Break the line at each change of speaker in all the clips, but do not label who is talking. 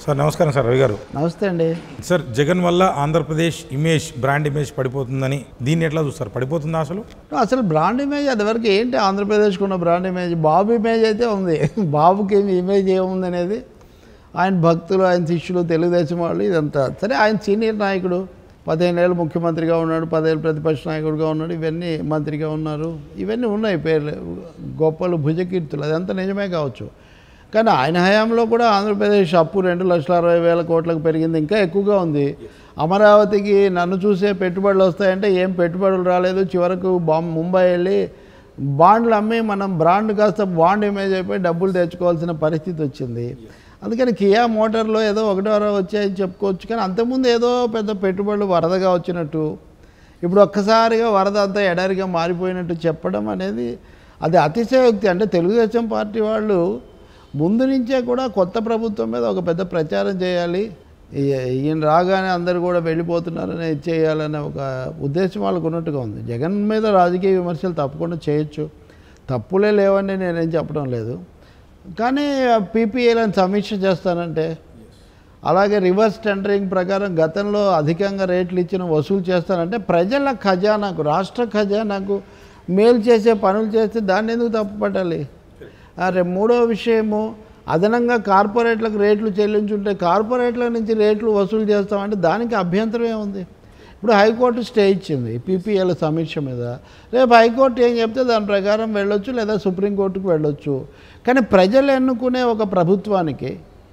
Sir నమస్కారం sir Ravi గారు
నమస్తే అండి
సార్ జగన్ వల్ల ఆంధ్రప్రదేశ్ ఇమేజ్ బ్రాండ్ ఇమేజ్ పడిపోతుందని దీన్ని ఎట్లా చూస్తారు పడిపోతుందా అసలు
అసలు బ్రాండ్ ఇమేజ్ అదివరకు ఏంటి ఆంధ్రప్రదేశ్కి ఉన్న బ్రాండ్ ఇమేజ్ బాబు ఇమేజ్ అయితే ఉంది బాబుకి ఏమి ఇమేజ్ ఏముంది అనేది ఆయన భక్తులు ఆయన శిష్యులు తెలుగుదేశం వాళ్ళు ఇదంతా సరే ఆయన సీనియర్ నాయకుడు పదిహేను ఏళ్ళు ముఖ్యమంత్రిగా ఉన్నాడు పదేళ్ళు ప్రతిపక్ష నాయకుడిగా ఉన్నాడు ఇవన్నీ మంత్రిగా ఉన్నారు ఇవన్నీ ఉన్నాయి పేర్లు గొప్పలు భుజకీర్తులు అదంతా నిజమే కావచ్చు కానీ ఆయన హయాంలో కూడా ఆంధ్రప్రదేశ్ అప్పు రెండు లక్షల అరవై వేల కోట్లకు పెరిగింది ఇంకా ఎక్కువగా ఉంది అమరావతికి నన్ను చూసే పెట్టుబడులు వస్తాయంటే ఏం పెట్టుబడులు రాలేదు చివరకు బాంబ్ ముంబై వెళ్ళి బాండ్లు అమ్మి మనం బ్రాండ్ కాస్త బాండ్ ఇమేజ్ అయిపోయి డబ్బులు తెచ్చుకోవాల్సిన పరిస్థితి వచ్చింది అందుకని కియా మోటార్లో ఏదో ఒకటో వచ్చాయని చెప్పుకోవచ్చు కానీ అంతకుముందు ఏదో పెద్ద పెట్టుబడులు వరదగా వచ్చినట్టు ఇప్పుడు ఒక్కసారిగా వరద అంతా ఎడారిగా మారిపోయినట్టు చెప్పడం అనేది అది అతిశయోక్తి అంటే తెలుగుదేశం పార్టీ వాళ్ళు ముందు నుంచే కూడా కొత్త ప్రభుత్వం మీద ఒక పెద్ద ప్రచారం చేయాలి ఈ- ఈయన రాగానే అందరు కూడా వెళ్ళిపోతున్నారని ఇది చేయాలనే ఒక ఉద్దేశం వాళ్ళకు ఉన్నట్టుగా ఉంది జగన్ మీద రాజకీయ విమర్శలు తప్పకుండా చేయొచ్చు తప్పులే లేవని నేనేం చెప్పడం లేదు కానీ పీపీఏలను సమీక్ష చేస్తానంటే అలాగే రివర్స్ టెండరింగ్ ప్రకారం గతంలో అధికంగా రేట్లు ఇచ్చిన వసూలు చేస్తానంటే ప్రజల ఖజానాకు రాష్ట్ర ఖజానాకు మేలు చేసే పనులు చేస్తే దాన్ని ఎందుకు తప్పుపట్టాలి అరే మూడో విషయము అదనంగా కార్పొరేట్లకు రేట్లు చెల్లించుంటే కార్పొరేట్ల నుంచి రేట్లు వసూలు చేస్తామంటే దానికి అభ్యంతరం ఏముంది ఇప్పుడు హైకోర్టు స్టే ఇచ్చింది పీపీఎల్ సమీక్ష మీద రేపు హైకోర్టు ఏం చెప్తే దాని ప్రకారం వెళ్ళొచ్చు లేదా సుప్రీంకోర్టుకు వెళ్ళొచ్చు కానీ ప్రజలు ఎన్నుకునే ఒక ప్రభుత్వానికి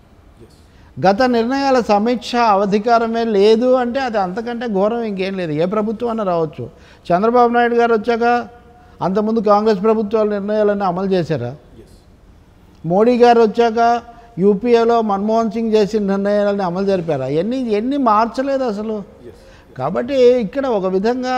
గత నిర్ణయాల సమీక్ష అవధికారమే లేదు అంటే అది అంతకంటే ఘోరం ఇంకేం లేదు ఏ ప్రభుత్వం అన్న రావచ్చు చంద్రబాబు నాయుడు గారు వచ్చాక అంతకుముందు కాంగ్రెస్ ప్రభుత్వాల నిర్ణయాలన్నీ అమలు చేశారా మోడీ గారు వచ్చాక యూపీఏలో మన్మోహన్ సింగ్ చేసిన నిర్ణయాలని అమలు జరిపారా ఎన్ని ఎన్ని మార్చలేదు అసలు కాబట్టి ఇక్కడ ఒక విధంగా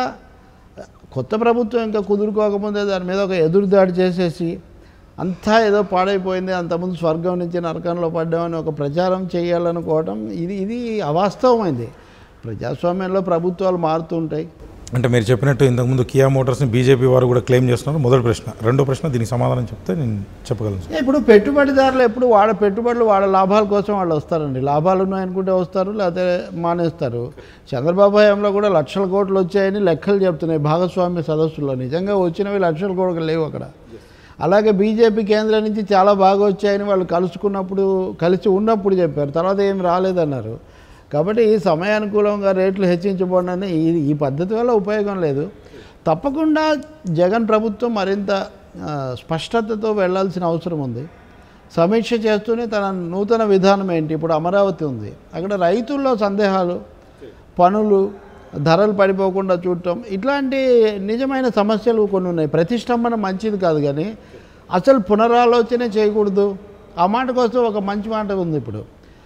కొత్త ప్రభుత్వం ఇంకా కుదురుకోకముందే దాని మీద ఒక ఎదురుదాడి చేసేసి అంతా ఏదో పాడైపోయింది అంతకుముందు స్వర్గం నుంచి నరకంలో పడ్డామని ఒక ప్రచారం చేయాలనుకోవడం ఇది ఇది అవాస్తవమైంది ప్రజాస్వామ్యంలో ప్రభుత్వాలు మారుతుంటాయి
అంటే మీరు చెప్పినట్టు ఇంతకుముందు కియా మోటార్స్ని బీజేపీ వారు కూడా క్లెయిమ్ చేస్తున్నారు మొదటి ప్రశ్న రెండో ప్రశ్న దీనికి సమాధానం చెప్తే నేను చెప్పగలను సార్
ఇప్పుడు పెట్టుబడిదారులు ఎప్పుడు వాళ్ళ పెట్టుబడులు వాళ్ళ లాభాల కోసం వాళ్ళు వస్తారండి లాభాలు ఉన్నాయనుకుంటే వస్తారు లేకపోతే మానేస్తారు చంద్రబాబు హయాంలో కూడా లక్షల కోట్లు వచ్చాయని లెక్కలు చెప్తున్నాయి భాగస్వామ్య సదస్సులో నిజంగా వచ్చినవి లక్షల కోట్లు లేవు అక్కడ అలాగే బీజేపీ కేంద్రం నుంచి చాలా బాగా వచ్చాయని వాళ్ళు కలుసుకున్నప్పుడు కలిసి ఉన్నప్పుడు చెప్పారు తర్వాత ఏం రాలేదన్నారు కాబట్టి ఈ సమయానుకూలంగా రేట్లు హెచ్చించబడినని ఈ ఈ పద్ధతి వల్ల ఉపయోగం లేదు తప్పకుండా జగన్ ప్రభుత్వం మరింత ఆ, స్పష్టతతో వెళ్ళాల్సిన అవసరం ఉంది సమీక్ష చేస్తూనే తన నూతన విధానం ఏంటి ఇప్పుడు అమరావతి ఉంది అక్కడ రైతుల్లో సందేహాలు పనులు ధరలు పడిపోకుండా చూడటం ఇట్లాంటి నిజమైన సమస్యలు కొన్ని ఉన్నాయి ప్రతిష్టంభన మంచిది కాదు కానీ అసలు పునరాలోచనే చేయకూడదు ఆ మాట కోసం ఒక మంచి మాట ఉంది ఇప్పుడు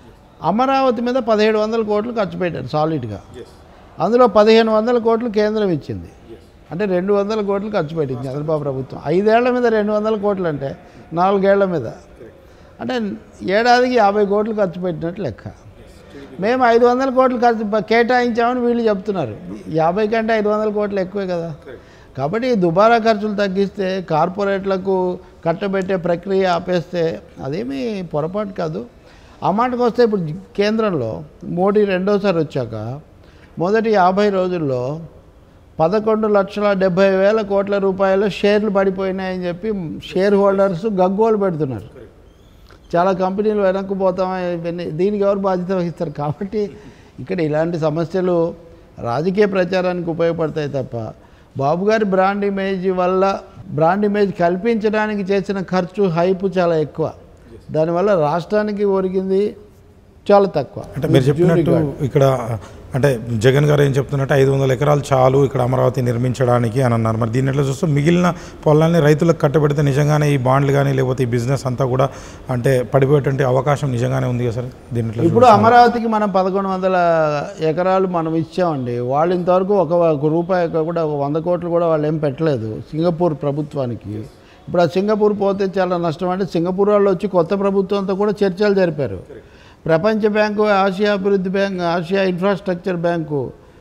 అమరావతి మీద పదిహేడు వందల కోట్లు ఖర్చు పెట్టారు సాలిడ్గా అందులో పదిహేను వందల కోట్లు కేంద్రం ఇచ్చింది అంటే రెండు వందల కోట్లు ఖర్చు పెట్టింది చంద్రబాబు ప్రభుత్వం ఐదేళ్ల మీద రెండు వందల కోట్లు అంటే నాలుగేళ్ల మీద అంటే ఏడాదికి యాభై కోట్లు ఖర్చు పెట్టినట్టు లెక్క మేము ఐదు వందల కోట్లు ఖర్చు ప- కేటాయించామని వీళ్ళు చెప్తున్నారు యాభై కంటే ఐదు వందల కోట్లు ఎక్కువే కదా కాబట్టి ఈ దుబారా ఖర్చులు తగ్గిస్తే కార్పొరేట్లకు కట్టబెట్టే ప్రక్రియ ఆపేస్తే అదేమీ పొరపాటు కాదు ఆ మాటకు వస్తే ఇప్పుడు జి- కేంద్రంలో మోడీ రెండోసారి వచ్చాక మొదటి యాభై రోజుల్లో పదకొండు లక్షల డెబ్బై వేల కోట్ల రూపాయల షేర్లు పడిపోయినాయని చెప్పి షేర్ హోల్డర్స్ గగ్గోలు పెడుతున్నారు చాలా కంపెనీలు వెనక్కి పోతామా ఇవన్నీ దీనికి ఎవరు బాధ్యత వహిస్తారు కాబట్టి ఇక్కడ ఇలాంటి సమస్యలు రాజకీయ ప్రచారానికి ఉపయోగపడతాయి తప్ప బాబు గారి బ్రాండ్ ఇమేజ్ వల్ల బ్రాండ్ ఇమేజ్ కల్పించడానికి చేసిన ఖర్చు హైప్ చాలా ఎక్కువ దానివల్ల రాష్ట్రానికి ఒరిగింది చాలా తక్కువ
అంటే మీరు చెప్పినట్టు ఇక్కడ అంటే జగన్ గారు ఏం చెప్తున్నట్టు ఐదు వందల ఎకరాలు చాలు ఇక్కడ అమరావతి నిర్మించడానికి అని అన్నారు మరి దీన్ని ఎట్లా చూస్తే మిగిలిన పొలాన్ని రైతులకు కట్టబెడితే నిజంగానే ఈ బాండ్లు కానీ లేకపోతే ఈ బిజినెస్ అంతా కూడా అంటే పడిపోయేటువంటి అవకాశం నిజంగానే ఉంది కదా సార్ దీన్ని ఎట్లా
ఇప్పుడు అమరావతికి మనం పదకొండు వందల ఎకరాలు మనం ఇచ్చామండి వాళ్ళు ఇంతవరకు ఒక ఒక రూపాయి కూడా ఒక వంద కోట్లు కూడా వాళ్ళు ఏం పెట్టలేదు సింగపూర్ ప్రభుత్వానికి ఇప్పుడు ఆ సింగపూర్ పోతే చాలా నష్టం అంటే సింగపూర్ వాళ్ళు వచ్చి కొత్త ప్రభుత్వంతో కూడా చర్చలు జరిపారు ప్రపంచ బ్యాంకు ఆసియా అభివృద్ధి bank Asia infrastructure bank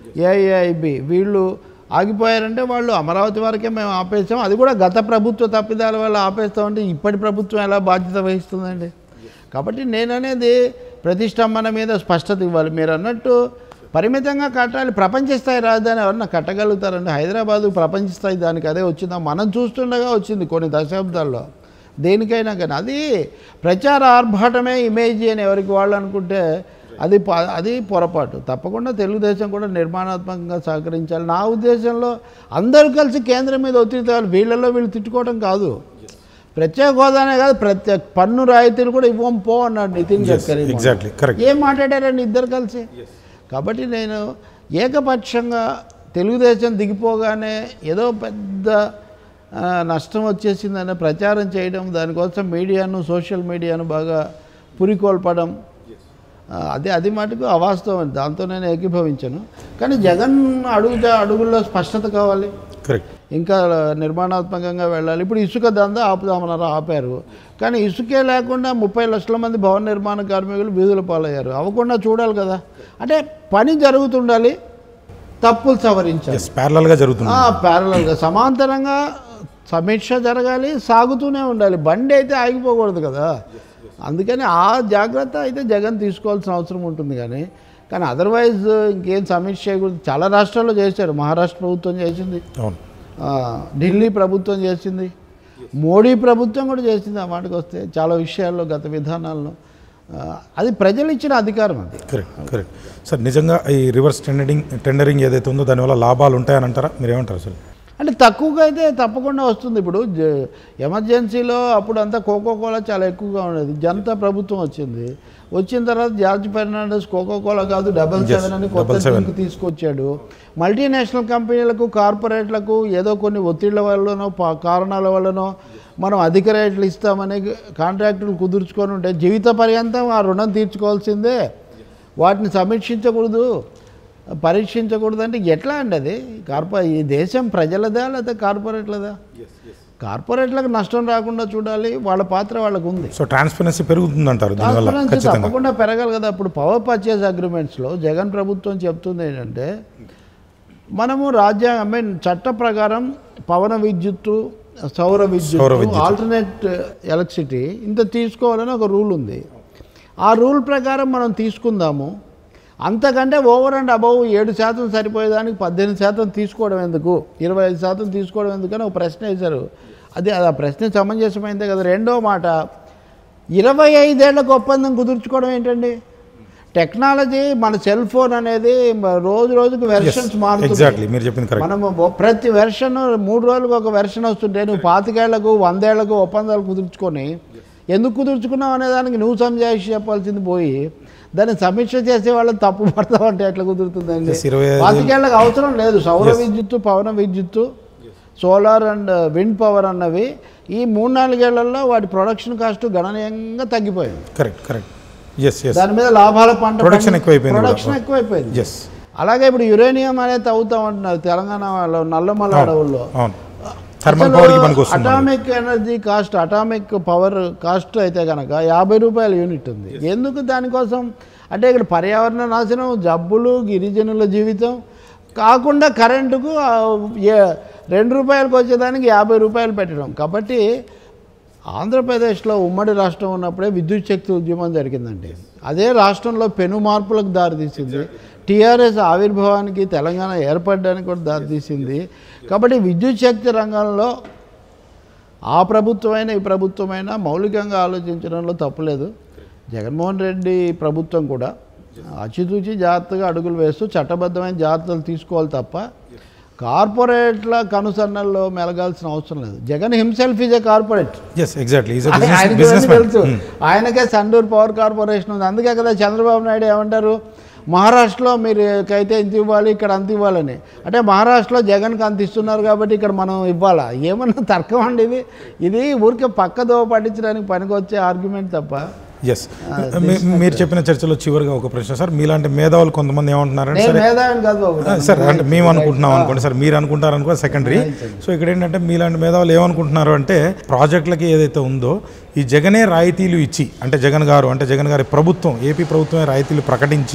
AIIB వీళ్ళు ఆగిపోయారంటే వాళ్ళు అమరావతి వరకే మేము ఆపేసాం అది కూడా గత ప్రభుత్వ తప్పిదాల వల్ల ఆపేస్తామంటే ఇప్పటి ప్రభుత్వం ఎలా బాధ్యత వహిస్తుందండి కాబట్టి నేననేది ప్రతిష్టంభన మీద స్పష్టత ఇవ్వాలి మీరు అన్నట్టు పరిమితంగా కట్టాలి ప్రపంచ స్థాయి రాజధాని ఎవరన్నా కట్టగలుగుతారండి హైదరాబాదు ప్రపంచ స్థాయి దానికి అదే వచ్చిందా మనం చూస్తుండగా వచ్చింది కొన్ని దశాబ్దాల్లో దేనికైనా కానీ అది ప్రచార ఆర్భాటమే ఇమేజ్ అని ఎవరికి వాళ్ళు అనుకుంటే అది ప- అది పొరపాటు తప్పకుండా తెలుగుదేశం కూడా నిర్మాణాత్మకంగా సహకరించాలి నా ఉద్దేశంలో అందరూ కలిసి కేంద్రం మీద ఒత్తిడి తేవాలి వీళ్ళల్లో వీళ్ళు తిట్టుకోవడం కాదు ప్రత్యేక హోదానే కాదు ప్రత్యేక పన్ను రాయితీలు కూడా ఇవ్వం పో అన్నాడు నితిన్ గడ్కరీ మొన్న.
ఎగ్జాక్ట్లీ కరెక్ట్
ఏం మాట్లాడారండి ఇద్దరు కలిసి కాబట్టి నేను ఏకపక్షంగా తెలుగుదేశం దిగిపోగానే ఏదో పెద్ద ఆ, నష్టం వచ్చేసిందనే ప్రచారం చేయడం దానికోసం మీడియాను సోషల్ మీడియాను బాగా పురికొల్పడం ఆ, అదే అది మటుకు అవాస్తవం దాంతో నేను ఏకీభవించను కానీ జగన్ అడుగుతా అడుగుల్లో స్పష్టత కావాలి
కరెక్ట్
ఇంకా నిర్మాణాత్మకంగా వెళ్ళాలి ఇప్పుడు ఇసుక దందా ఆపుదామన్నారు ఆపారు కానీ ఇసుకే లేకుండా ముప్పై లక్షల మంది భవన నిర్మాణ కార్మికులు వీధుల పాలయ్యారు అవ్వకుండా చూడాలి కదా అంటే పని జరుగుతుండాలి తప్పులు సవరించాలి
ఎస్ ప్యారలల్గా జరుగుతుంది
ప్యారలల్గా సమాంతరంగా సమీక్ష జరగాలి సాగుతూనే ఉండాలి బండి అయితే ఆగిపోకూడదు కదా అందుకని ఆ జాగ్రత్త అయితే జగన్ తీసుకోవాల్సిన అవసరం ఉంటుంది కానీ కానీ అదర్వైజ్ ఇంకేం సమీక్ష చేయకూడదు చాలా రాష్ట్రాల్లో చేశారు మహారాష్ట్ర ప్రభుత్వం చేసింది
అవును
ఆ, ఢిల్లీ ప్రభుత్వం చేసింది మోడీ ప్రభుత్వం కూడా చేసింది ఆ మాటకు వస్తే చాలా విషయాల్లో గత విధానాల్లో ఆ, అది ప్రజలు ఇచ్చిన అధికారం అది
కరెక్ట్ కరెక్ట్ సార్ నిజంగా ఈ రివర్స్ టెండరింగ్ టెండరింగ్ ఏదైతే ఉందో దానివల్ల లాభాలు ఉంటాయని అంటారా మీరు ఏమంటారు అసలు
అంటే తక్కువగా అయితే తప్పకుండా వస్తుంది ఇప్పుడు జ- ఎమర్జెన్సీలో అప్పుడు అంతా కోకో కోలా చాలా ఎక్కువగా ఉండేది జనతా ప్రభుత్వం వచ్చింది వచ్చిన తర్వాత జార్జ్ ఫెర్నాండస్ కోకో కోలా కాదు డబల్
Yes,
సెవెన్ అని కొత్త
double seven.
డ్రింక్ తీసుకొచ్చాడు మల్టీనేషనల్ కంపెనీలకు కార్పొరేట్లకు ఏదో కొన్ని ఒత్తిళ్ల వల్లనో పా- కారణాల వల్లనో మనం అధిక రేట్లు ఇస్తామని కాంట్రాక్టులు కుదుర్చుకొని ఉంటే జీవిత పర్యంతం ఆ రుణం తీర్చుకోవాల్సిందే వాటిని సమీక్షించకూడదు పరీక్షించకూడదు అంటే ఎట్లా అండి అది కార్పొ ఈ దేశం ప్రజలదా లేదా కార్పొరేట్లదా కార్పొరేట్లకు నష్టం రాకుండా చూడాలి వాళ్ళ పాత్ర వాళ్ళకు ఉంది
సో ట్రాన్స్పరెన్సీ పెరుగుతుంది అంటారు దీనివల్ల
ట్రాన్స్పరెన్సీ
ఖచ్చితంగా
తప్పకుండా పెరగాలి కదా ఇప్పుడు పవర్ పర్చేస్ అగ్రిమెంట్స్లో జగన్ ప్రభుత్వం చెప్తుంది ఏంటంటే మనము రాజ్యాంగ ఐ మీన్ చట్ట ప్రకారం పవన విద్యుత్తు సౌర
సౌర
విద్యుత్
విద్యుత్.
ఆల్టర్నేట్ ఎలక్ట్రిసిటీ ఇంత తీసుకోవాలని ఒక రూల్ ఉంది ఆ రూల్ ప్రకారం మనం తీసుకుందాము అంతకంటే ఓవర్ అండ్ అబౌవ్ ఏడు శాతం సరిపోయేదానికి పద్దెనిమిది శాతం తీసుకోవడం ఎందుకు ఇరవై ఐదు శాతం తీసుకోవడం ఎందుకని ఒక ప్రశ్న వేశారు అది అది ఆ ప్రశ్న సమంజసమైందే కదా రెండో మాట ఇరవై ఐదేళ్లకు ఒప్పందం కుదుర్చుకోవడం ఏంటండి టెక్నాలజీ మన సెల్ ఫోన్ అనేది మ- రోజు రోజుకు వెర్షన్స్ మారుతుంది
ఎగ్జాక్ట్లీ మీరు చెప్పింది కరెక్ట్
మనము ఒ- ప్రతి వెర్షన్ మూడు రోజులకు ఒక వెర్షన్ వస్తుంటే నువ్వు పాతికేళ్లకు వందేళ్లకు ఒప్పందాలు కుదుర్చుకొని ఎందుకు కుదుర్చుకున్నావు అనే దానికి నువ్వు సంజాయిషి చెప్పాల్సింది పోయి దాన్ని సమీక్ష చేసే వాళ్ళని తప్పు పడతావు అంటే ఎట్లా కుదురుతుందండి
Yes, ఇరవై ఐదు-
పాతికేళ్లకు అవసరం లేదు సౌర
Yes.
విద్యుత్తు పవన విద్యుత్తు సోలార్ అండ్ విండ్ పవర్ అన్నవి ఈ మూడు నాలుగేళ్లలో వాటి ప్రొడక్షన్ కాస్ట్ గణనీయంగా తగ్గిపోయింది
కరెక్ట్ కరెక్ట్ ఎస్ ఎస్
దాని మీద లాభాల పంట
Production ఎక్కువైపోయింది కూడా.
ప్రొడక్షన్ ఎక్కువైపోయింది
ఎస్
అలాగే ఇప్పుడు యురేనియం అనేది తవ్వుతా ఉంటున్నారు తెలంగాణ వాళ్ళు నల్లమల అడవుల్లో
అవును థర్మల్ పవర్కి పనికి వస్తుంది
atomic energy cost atomic power cost అయితే కనుక యాభై రూపాయల యూనిట్ ఉంది ఎందుకు దానికోసం అంటే ఇక్కడ పర్యావరణ నాశనం జబ్బులు గిరిజనుల జీవితం కాకుండా కరెంటుకు ఆ, ఏ- రెండు రూపాయలకు వచ్చేదానికి యాభై రూపాయలు పెట్టడం కాబట్టి ఆంధ్రప్రదేశ్లో ఉమ్మడి రాష్ట్రం ఉన్నప్పుడే విద్యుత్ శక్తి ఉద్యమం జరిగిందండి అదే రాష్ట్రంలో పెను మార్పులకు దారితీసింది టీఆర్ఎస్ ఆవిర్భావానికి తెలంగాణ ఏర్పడడానికి కూడా దారితీసింది కాబట్టి విద్యుత్ శక్తి రంగంలో ఆ ప్రభుత్వమైన ఈ ప్రభుత్వమైనా మౌలికంగా ఆలోచించడంలో తప్పులేదు జగన్మోహన్ రెడ్డి ప్రభుత్వం కూడా అచితూచి జాగ్రత్తగా అడుగులు వేస్తూ చట్టబద్ధమైన జాగ్రత్తలు తీసుకోవాలి తప్ప కార్పొరేట్ల కనుసన్నల్లో మెలగాల్సిన అవసరం లేదు Jagan himself is a corporate
yes exactly is
ఆయన- ఆయనకి
బిజినెస్
ఇవన్నీ తెలుసు ఆయనకే సండూర్ పవర్ కార్పొరేషన్ ఉంది అందుకే కదా చంద్రబాబు నాయుడు ఏమంటారు మహారాష్ట్రలో మీరు అయితే ఇంత ఇవ్వాలి ఇక్కడ అంత ఇవ్వాలని అంటే మహారాష్ట్రలో జగన్కి అంత ఇస్తున్నారు కాబట్టి ఇక్కడ మనం ఇవ్వాలా ఏమన్నా తర్కం అండి ఇది ఇది ఊరికే పక్కదో పట్టించడానికి పనికొచ్చే ఆర్గ్యుమెంట్ తప్ప
ఎస్ మీరు చెప్పిన చర్చలో చివరిగా ఒక ప్రశ్న సార్ మీలాంటి మేధావులు కొంతమంది ఏమంటున్నారంటే
నేను
సరే
మేధావిని కాదు బాబు
ఆ, సార్ అంటే మేము అనుకుంటున్నాం అనుకోండి సార్ మీరు అనుకుంటారు అనుకో సెకండరీ సో ఇక్కడ ఏంటంటే మీలాంటి మేధావులు ఏమనుకుంటున్నారు అంటే ప్రాజెక్టులకి ఏదైతే ఉందో ఈ జగనే రాయితీలు ఇచ్చి అంటే జగన్ గారు అంటే జగన్ గారి ప్రభుత్వం ఏపీ ప్రభుత్వమే రాయితీలు ప్రకటించి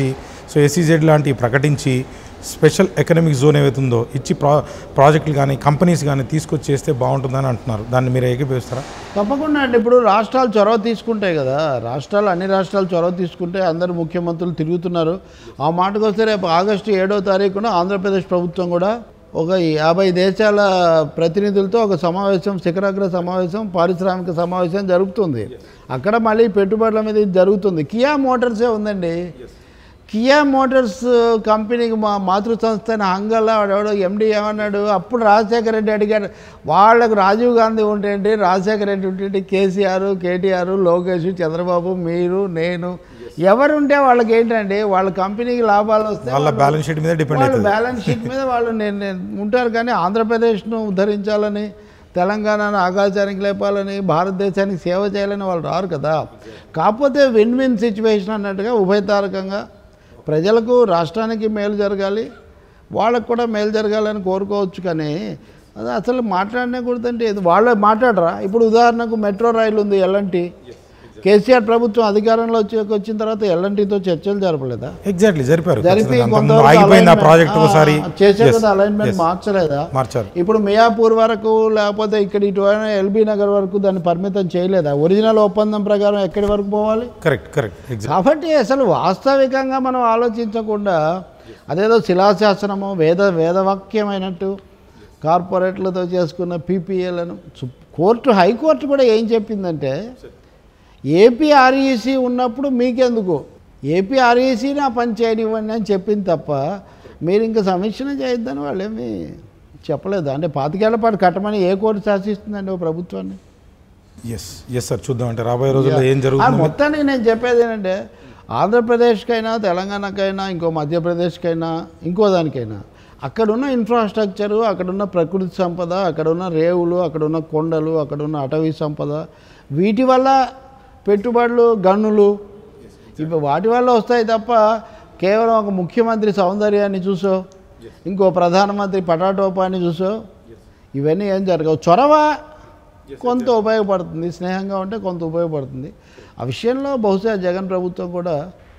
సో ఎస్సీజెడ్ లాంటివి ప్రకటించి స్పెషల్ ఎకనామిక్ జోన్ ఏవైతుందో ఇచ్చి ప్రా ప్రాజెక్టులు కానీ కంపెనీస్ కానీ తీసుకొచ్చి చేస్తే బాగుంటుందని అంటున్నారు దాన్ని మీరు ఏకీభవిస్తారా
తప్పకుండా అండి ఇప్పుడు రాష్ట్రాలు చొరవ తీసుకుంటాయి కదా రాష్ట్రాలు అన్ని రాష్ట్రాలు చొరవ తీసుకుంటే అందరు ముఖ్యమంత్రులు తిరుగుతున్నారు ఆ మాటకు వస్తే రేపు ఆగస్టు ఏడో తారీఖున ఆంధ్రప్రదేశ్ ప్రభుత్వం కూడా ఒక యాభై దేశాల ప్రతినిధులతో ఒక సమావేశం శిఖరాగ్ర సమావేశం పారిశ్రామిక సమావేశం జరుగుతుంది అక్కడ మళ్ళీ పెట్టుబడుల మీద ఇది జరుగుతుంది కియా మోటార్సే ఉందండి కియా మోటార్స్ కంపెనీకి మా మాతృ సంస్థ అయిన హంగల్లా వాడెవడో ఎండి ఏమన్నాడు అప్పుడు రాజశేఖర రెడ్డి అడిగాడు వాళ్ళకు రాజీవ్ గాంధీ ఉంటేంటి రాజశేఖర రెడ్డి ఉంటేంటి కేసీఆర్ కేటీఆర్ లోకేష్ చంద్రబాబు మీరు నేను ఎవరుంటే వాళ్ళకి ఏంటండి వాళ్ళ కంపెనీకి లాభాలు వస్తే
వాళ్ళ బ్యాలెన్స్ షీట్ మీద డిపెండ్
వాళ్ళు
అవుతుంది
బ్యాలెన్స్ షీట్ మీద వాళ్ళు నేను నేను ఉంటారు కానీ ఆంధ్రప్రదేశ్ను ఉద్ధరించాలని తెలంగాణను ఆకాశానికి లేపాలని భారతదేశానికి సేవ చేయాలని వాళ్ళు రారు కదా కాకపోతే విన్ విన్ సిచ్యువేషన్ అన్నట్టుగా ఉభయతారకంగా ప్రజలకు రాష్ట్రానికి మేలు జరగాలి వాళ్ళకు కూడా మేలు జరగాలని కోరుకోవచ్చు కానీ అది అసలు మాట్లాడనే కూడదంటే ఇది వాళ్ళు మాట్లాడరా ఇప్పుడు ఉదాహరణకు మెట్రో రైలు ఉంది ఎల్ఎన్టీ కేసీఆర్ ప్రభుత్వం అధికారంలో వచ్చి వచ్చిన తర్వాత ఎల్ఎన్టీతో చర్చలు జరపలేదా
ఎగ్జాక్ట్లీ జరిపారు
జరిపి
ఖచ్చితంగా. అంతకుముందు
కొంతవరకు
ఆగిపోయింది ఆ
alignment-
ప్రాజెక్ట్
ఆ,
ఒకసారి
చేసే
Yes,
కదా అలైన్మెంట్
yes.
మార్చలేదా
మార్చారు
ఇప్పుడు మియాపూర్ వరకు లేకపోతే ఇక్కడ ఇటు ఎల్బీ నగర్ వరకు దాన్ని పరిమితం చేయలేదా ఒరిజినల్ ఒప్పందం ప్రకారం ఎక్కడి వరకు పోవాలి
కరెక్ట్ కరెక్ట్ ఎగ్జాక్ట్
కాబట్టి అసలు వాస్తవికంగా మనం ఆలోచించకుండా అదేదో శిలాశాసనము వేద వేదవాక్యమైనట్టు కార్పొరేట్లతో చేసుకున్న పీపీఏలను కోర్టు హైకోర్టు కూడా ఏం చెప్పిందంటే ఏపీఆర్ఈసీ ఉన్నప్పుడు మీకెందుకు ఏపీఆర్ఈసీని ఆ పని చేయనివ్వండి అని చెప్పింది తప్ప మీరు ఇంకా సమీక్షణ చేయొద్దని వాళ్ళేమి చెప్పలేదు అంటే పాతికేళ్ల పాటు కట్టమని ఏ కోర్టు శాసిస్తుందండి ఓ ప్రభుత్వాన్ని
ఎస్ ఎస్ సార్ చూద్దాం అంటే రాబోయే రోజుల్లో ఏం
ఆ
జరుగుతుంది
మొత్తానికి నేను చెప్పేది ఏంటంటే ఆంధ్రప్రదేశ్కైనా తెలంగాణకైనా ఇంకో మధ్యప్రదేశ్కైనా ఇంకో దానికైనా అక్కడున్న ఇన్ఫ్రాస్ట్రక్చరు అక్కడున్న ప్రకృతి సంపద అక్కడున్న రేవులు అక్కడున్న కొండలు అక్కడున్న అటవీ సంపద వీటి వల్ల పెట్టుబడులు గనులు ఇవి వాటి వల్ల వస్తాయి తప్ప కేవలం ఒక ముఖ్యమంత్రి సౌందర్యాన్ని చూసో ఇంకో ప్రధానమంత్రి పటాటోపాన్ని చూసో ఇవన్నీ ఏం జరగవు చొరవ కొంత ఉపయోగపడుతుంది స్నేహంగా ఉంటే కొంత ఉపయోగపడుతుంది ఆ విషయంలో బహుశా జగన్ ప్రభుత్వం కూడా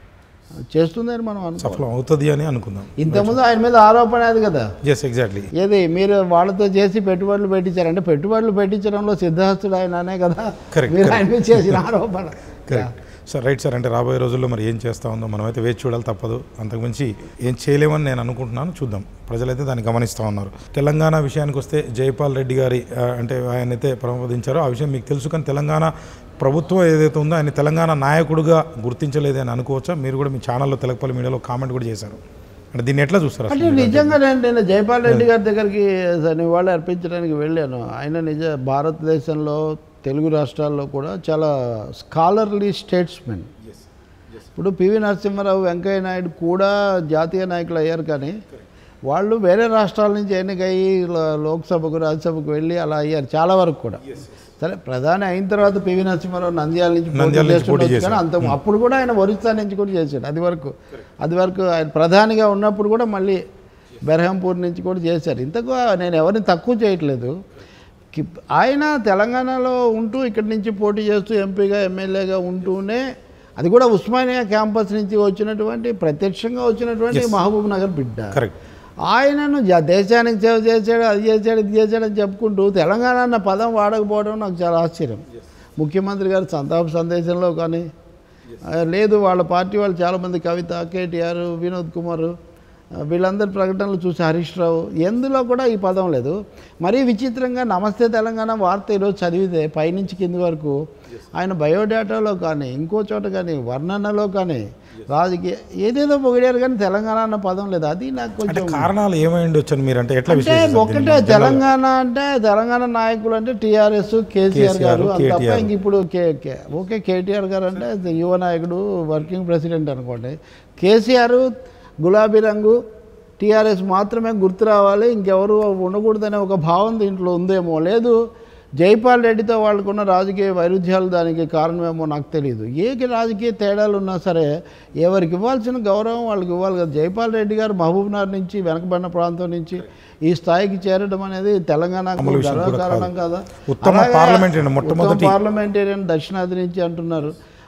చేస్తుందని మనం అనుకో
సఫలం అవుతుంది అని అనుకుందాం
ఇంతకుముందు ఆయన మీద ఆరోపణ అది కదా
ఎస్ ఎగ్జాక్ట్లీ
ఏది మీరు వాళ్ళతో చేసి పెట్టుబడులు పెట్టించారంటే పెట్టుబడులు పెట్టించడంలో సిద్ధహస్తుడు ఆయననే కదా
Correct,
మీరు ఆయన మీద చేసిన ఆరోపణ
కరెక్ట్ సార్ రైట్ సార్ అంటే రాబోయే రోజుల్లో మరి ఏం చేస్తా ఉందో మనమైతే వేచి చూడాలి తప్పదు అంతకుమించి ఏం చేయలేమని నేను అనుకుంటున్నాను చూద్దాం ప్రజలైతే దాన్ని గమనిస్తూ ఉన్నారు తెలంగాణ విషయానికి వస్తే జైపాల్ రెడ్డి గారి ఆ, అంటే ఆయన అయితే ప్రబోధించారో ఆ విషయం మీకు తెలుసు కానీ తెలంగాణ ప్రభుత్వం ఏదైతే ఉందో ఆయన తెలంగాణ నాయకుడుగా గుర్తించలేదని అనుకోవచ్చా మీరు కూడా మీ ఛానల్లో తెలకపల్లి మీడియాలో కామెంట్ కూడా చేశారు అంటే దీన్ని ఎట్లా చూస్తారు
అంటే
అసలు
నిజంగా నేను నేను జైపాల్ రెడ్డి గారి దగ్గరికి నివాళి అర్పించడానికి వెళ్ళాను ఆయన నిజ భారతదేశంలో తెలుగు రాష్ట్రాల్లో కూడా చాలా స్కాలర్లీ స్టేట్స్మెన్ ఇప్పుడు పివి నరసింహారావు వెంకయ్య నాయుడు కూడా జాతీయ నాయకులు అయ్యారు కానీ వాళ్ళు వేరే రాష్ట్రాల నుంచి ఎన్నికయ్యి లో- లోక్సభకు రాజ్యసభకు వెళ్ళి అలా అయ్యారు చాలా వరకు కూడా సరే ప్రధాని అయిన తర్వాత పివి నరసింహారావు నంద్యాల నుంచి పోటీ
నంద్యాల నుంచి పోటీ
చేస్తుండొచ్చు కానీ అంత అప్పుడు కూడా ఆయన ఒరిస్సా నుంచి కూడా చేశాడు అది వరకు అది వరకు ఆయన ప్రధానిగా ఉన్నప్పుడు కూడా మళ్ళీ బెర్హంపూర్ నుంచి కూడా చేశారు ఇంతకు నేను ఎవరిని తక్కువ చేయట్లేదు కి- ఆయన తెలంగాణలో ఉంటూ ఇక్కడి నుంచి పోటీ చేస్తూ ఎంపీగా ఎమ్మెల్యేగా ఉంటూనే అది కూడా ఉస్మానియా క్యాంపస్ నుంచి వచ్చినటువంటి ప్రత్యక్షంగా వచ్చినటువంటి మహబూబ్ నగర్ బిడ్డ
కరెక్ట్
ఆయనను జ- దేశానికి సేవ చేశాడు అది చేశాడు ఇది చేశాడు అని చెప్పుకుంటూ తెలంగాణ అన్న పదం వాడకపోవడం నాకు చాలా ఆశ్చర్యం ముఖ్యమంత్రి గారు సంతాప సందేశంలో కానీ ఆ, లేదు వాళ్ళ పార్టీ వాళ్ళు చాలామంది కవిత కేటీఆర్ వినోద్ కుమార్ ఆ, వీళ్ళందరి ప్రకటనలు చూసి హరీష్ రావు ఎందులో కూడా ఈ పదం లేదు మరీ విచిత్రంగా నమస్తే తెలంగాణ వార్త ఈరోజు చదివితే పైనుంచి కింది వరకు ఆయన బయోడేటాలో కానీ ఇంకో చోట కానీ వర్ణనలో కానీ రాజకీయ ఏదేదో పొగిడారు కానీ తెలంగాణ అన్న పదం లేదు అది నాకు
అంటే
కొంచెం
కారణాలు ఏమై ఉండొచ్చని మీరు అంటే ఎట్లా
అంటే
విశ్లేషిస్తారు
ఒకటే
దీన్ని?
తెలంగాణ అంటే తెలంగాణ నాయకులు అంటే టీఆర్ఎస్ కేసీఆర్ గారు
కేసీఆర్,
అంత తప్ప
కేటీఆర్.
ఇంక ఇప్పుడు కే కే- ఓకే కేటీఆర్ గారు అంటే ఇది యువ నాయకుడు వర్కింగ్ ప్రెసిడెంట్ అనుకోండి కేసీఆర్ గులాబీ రంగు టీఆర్ఎస్ మాత్రమే గుర్తు రావాలి ఇంకెవరు ఉండకూడదనే ఒక భావం దీంట్లో ఉందేమో లేదు జైపాల్ రెడ్డితో వాళ్ళకున్న రాజకీయ వైరుధ్యాలు దానికి కారణమేమో నాకు తెలియదు ఏ రాజకీయ తేడాలు ఉన్నా సరే ఎవరికి ఇవ్వాల్సిన గౌరవం వాళ్ళకి ఇవ్వాలి కదా జైపాల్ రెడ్డి గారు మహబూబ్నగర్ నుంచి వెనకబడిన ప్రాంతం నుంచి ఈ స్థాయికి చేరడం అనేది తెలంగాణకు
మామూలు విషయం కూడా
గర్వకారణం
కాదు.
కదా
ఉత్తమ
అలాగే
పార్లమెంటేరియన్, మొట్టమొదటి-
ఉత్తమ పార్లమెంటేరియన్ దక్షిణాది నుంచి అంటున్నారు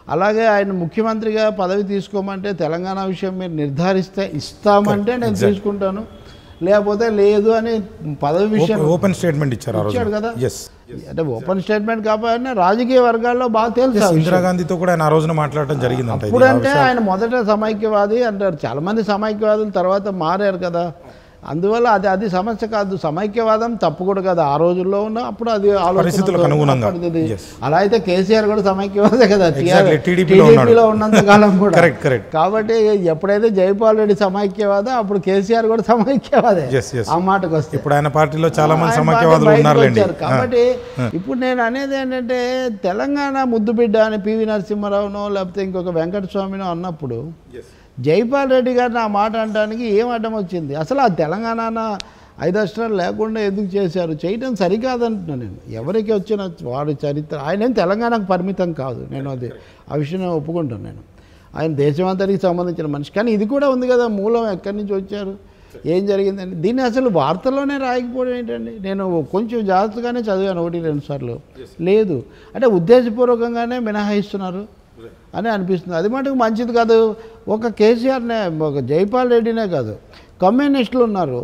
అలాగే ఆయన ముఖ్యమంత్రిగా పదవి తీసుకోమంటే తెలంగాణ విషయం మీరు నిర్ధారిస్తే ఇస్తామంటే నేను తీసుకుంటాను లేకపోతే లేదు అని పదవి విషయం
ఓపెన్ స్టేట్మెంట్ ఇచ్చారు ఆ
ఇచ్చాడు
రోజు
కదా
ఎస్
అంటే ఓపెన్ స్టేట్మెంట్ కాకపోయినా రాజకీయ వర్గాల్లో బాగా తెలుసు ఆ విషయం.
ఇందిరాగాంధీతో కూడా ఆయన ఆ రోజున మాట్లాడటం జరిగిందంట ఇది.
ఇప్పుడంటే ఆయన మొదట సమైక్యవాది అంటారు చాలా మంది సమైక్యవాదులు తర్వాత మారారు కదా అందువల్ల అది అది సమస్య కాదు సమైక్యవాదం తప్పు కూడా కదా ఆ రోజుల్లో ఉన్న అప్పుడు అది ఆలోచన
పరిస్థితులకు అనుగుణంగా.
అప్పటిది.
Yes.
అలా అయితే కేసీఆర్ కూడా సమైక్యవాదే కదా
Exactly. TDP లో ఉన్నాడు.
టీడీపీలో ఉన్నంత కాలం కూడా
కరెక్ట్ కరెక్ట్
కాబట్టి ఎప్పుడైతే జైపాల్ రెడ్డి సమైక్యవాదో అప్పుడు కేసీఆర్ కూడా సమైక్యవాదే
ఎస్ ఎస్
ఆ మాటకు వస్తే
ఇప్పుడు ఆయన పార్టీలో చాలా మంది
ఆయన
సమాఖ్యవాదులు
పార్టీ బయటకు
ఉన్నారులేండి
వచ్చారు. కాబట్టి ఇప్పుడు నేను అనేది ఏంటంటే తెలంగాణ ముద్దుబిడ్డ అని పివి నరసింహారావునో లేకపోతే ఇంకొక వెంకట స్వామినో అన్నప్పుడు జైపాల్ రెడ్డి గారిని ఆ మాట అనడానికి ఏం అడ్డం వచ్చింది అసలు ఆ తెలంగాణ ఐదు అక్షరాలు లేకుండా ఎందుకు చేశారు చేయటం సరికాదంటున్నా నేను ఎవరికి వచ్చిన వాడి చరిత్ర ఆయన ఏం తెలంగాణకు పరిమితం కాదు నేను అది ఆ విషయం ఒప్పుకుంటాను నేను ఆయన దేశమంతటికి సంబంధించిన మనిషి కానీ ఇది కూడా ఉంది కదా మూలం ఎక్కడి నుంచి వచ్చారు ఏం జరిగిందండి దీన్ని అసలు వార్తల్లోనే రాయకపోవడం ఏంటండి నేను కొంచెం జాగ్రత్తగానే చదివాను ఒకటి రెండు సార్లు లేదు అంటే ఉద్దేశపూర్వకంగానే మినహాయిస్తున్నారు అని అనిపిస్తుంది అది మటుకు మంచిది కాదు ఒక కేసీఆర్నే ఒక జైపాల్ రెడ్డినే కాదు కమ్యూనిస్టులు ఉన్నారు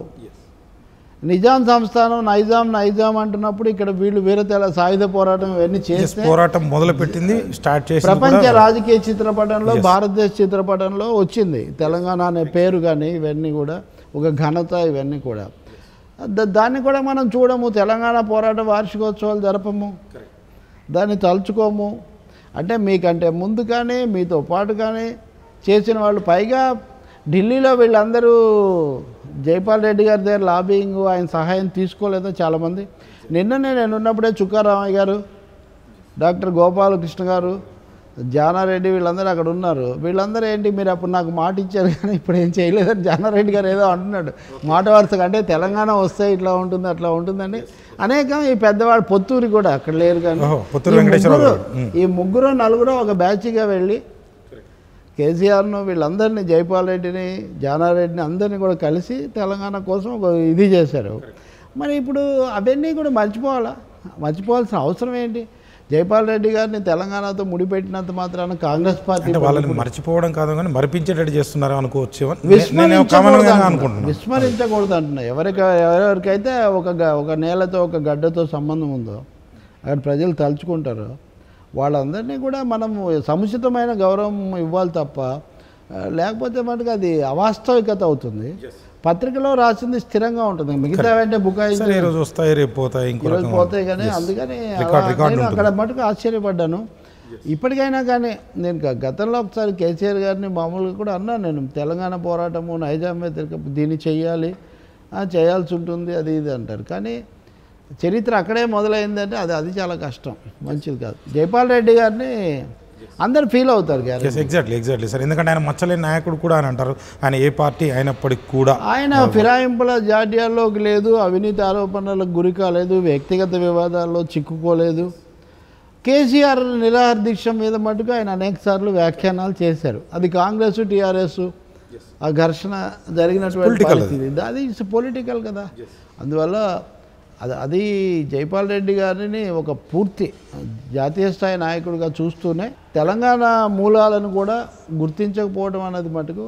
నిజాం సంస్థానం నైజాం నైజాం అంటున్నప్పుడు ఇక్కడ వీళ్ళు వీరతెల సాయుధ పోరాటం ఇవన్నీ
ఎస్
చేస్తే
పోరాటం మొదలు పెట్టింది స్టార్ట్ చేసి
ప్రపంచ రాజకీయ చిత్రపటంలో భారతదేశ చిత్రపటంలో వచ్చింది తెలంగాణ అనే పేరు కానీ ఇవన్నీ కూడా ఒక ఘనత ఇవన్నీ కూడా ద- దాన్ని కూడా మనం చూడము తెలంగాణ పోరాట వార్షికోత్సవాలు జరపము దాన్ని తలుచుకోము అంటే మీకంటే ముందు కానీ మీతో పాటు కానీ చేసిన వాళ్ళు పైగా ఢిల్లీలో వీళ్ళందరూ జైపాల్ రెడ్డి గారి దగ్గర లాబింగ్ ఆయన సహాయం తీసుకోలేదో చాలామంది నిన్ననే నేను ఉన్నప్పుడే చుక్కారామయ్య గారు డాక్టర్ గోపాలకృష్ణ గారు జానారెడ్డి వీళ్ళందరూ అక్కడ ఉన్నారు వీళ్ళందరూ ఏంటి మీరు అప్పుడు నాకు మాట ఇచ్చారు కానీ ఇప్పుడు ఏం చేయలేదని జానారెడ్డి గారు ఏదో అంటున్నాడు మాట వరుసగా అంటే తెలంగాణ వస్తే ఇట్లా ఉంటుంది అట్లా ఉంటుందండి అనేకం ఈ పెద్దవాడు పొత్తూరి కూడా అక్కడ లేరు కానీ
ఓహో, పొత్తూరు
ఈ
వెంకటేశ్వరరావు
ముగ్గురు-
గారు. ఉమ్.
ఈ ముగ్గురు నలుగురు ఒక బ్యాచ్గా వెళ్ళి కేసీఆర్ను వీళ్ళందరినీ జైపాల్ రెడ్డిని జానారెడ్డిని అందరినీ కూడా కలిసి తెలంగాణ కోసం ఒక ఇది చేశారు మరి ఇప్పుడు అవన్నీ కూడా మర్చిపోవాలా మర్చిపోవాల్సిన అవసరం ఏంటి జైపాల్ రెడ్డి గారిని తెలంగాణతో ముడిపెట్టినంత మాత్రాన కాంగ్రెస్ పార్టీ
అంటే వాళ్ళని మర్చిపోవడం కాదు కానీ మరిపించేటట్టు చేస్తున్నారు అనుకోవచ్చు నేను కామన్గా
విస్మరించకూడదు
అనుకుంటున్నాను
విస్మరించకూడదు అంటున్నా ఎవరికి ఎవరెవరికైతే ఒక గ- ఒక నేలతో ఒక గడ్డతో సంబంధం ఉందో అక్కడ ప్రజలు తలుచుకుంటారు వాళ్ళందరినీ కూడా మనం సముచితమైన గౌరవం ఇవ్వాలి తప్ప ఆ, లేకపోతే మనకి అది అవాస్తవికత అవుతుంది పత్రికలో రాసింది స్థిరంగా ఉంటుంది మిగతా అంటే బుకాయించి
సరే ఈ రోజు వస్తాయి రేపు పోతాయి ఇంకో
ఈరోజు
రకంగా
పోతాయి కానీ అందుకని
రికార్డ్-
అలా
రికార్డ్
నేను
ఉంటుంది.
అక్కడ మటుకు ఆశ్చర్యపడ్డాను ఇప్పటికైనా కానీ నేను గ- గతంలో ఒకసారి కేసీఆర్ గారిని మామూలుగా కూడా అన్నాను నేను తెలంగాణ పోరాటము నైజాం వ్యతిరేక దీన్ని చెయ్యాలి ఆ, చేయాల్సి ఉంటుంది అది ఇది అంటారు కానీ చరిత్ర అక్కడే మొదలైందంటే అది అది చాలా కష్టం మంచిది కాదు జైపాల్ రెడ్డి గారిని అందరు ఫీల్ అవుతారు గారు
ఎస్ ఎగ్జాక్ట్లీ ఎగ్జాక్ట్లీ సార్ ఎందుకంటే ఆయన మచ్చలేని నాయకుడు కూడా అని అంటారు ఆయన ఏ పార్టీ అయినప్పటికీ కూడా
ఆయన ఫిరాయింపుల జాడ్యాల్లోకి లేదు అవినీతి ఆరోపణలకు గురి కాలేదు వ్యక్తిగత వివాదాల్లో చిక్కుకోలేదు కేసీఆర్ నిరాహార దీక్ష మీద మటుకు ఆయన అనేక సార్లు వ్యాఖ్యానాలు చేశారు అది కాంగ్రెస్ టీఆర్ఎస్ ఆ ఘర్షణ జరిగినటువంటి
Political అది.
పరిస్థితి అది ఇట్స్ పొలిటికల్ కదా అందువల్ల అది అది జైపాల్ రెడ్డి గారిని ఒక పూర్తి జాతీయ స్థాయి నాయకుడిగా చూస్తూనే తెలంగాణ మూలాలను కూడా గుర్తించకపోవడం అనేది మటుకు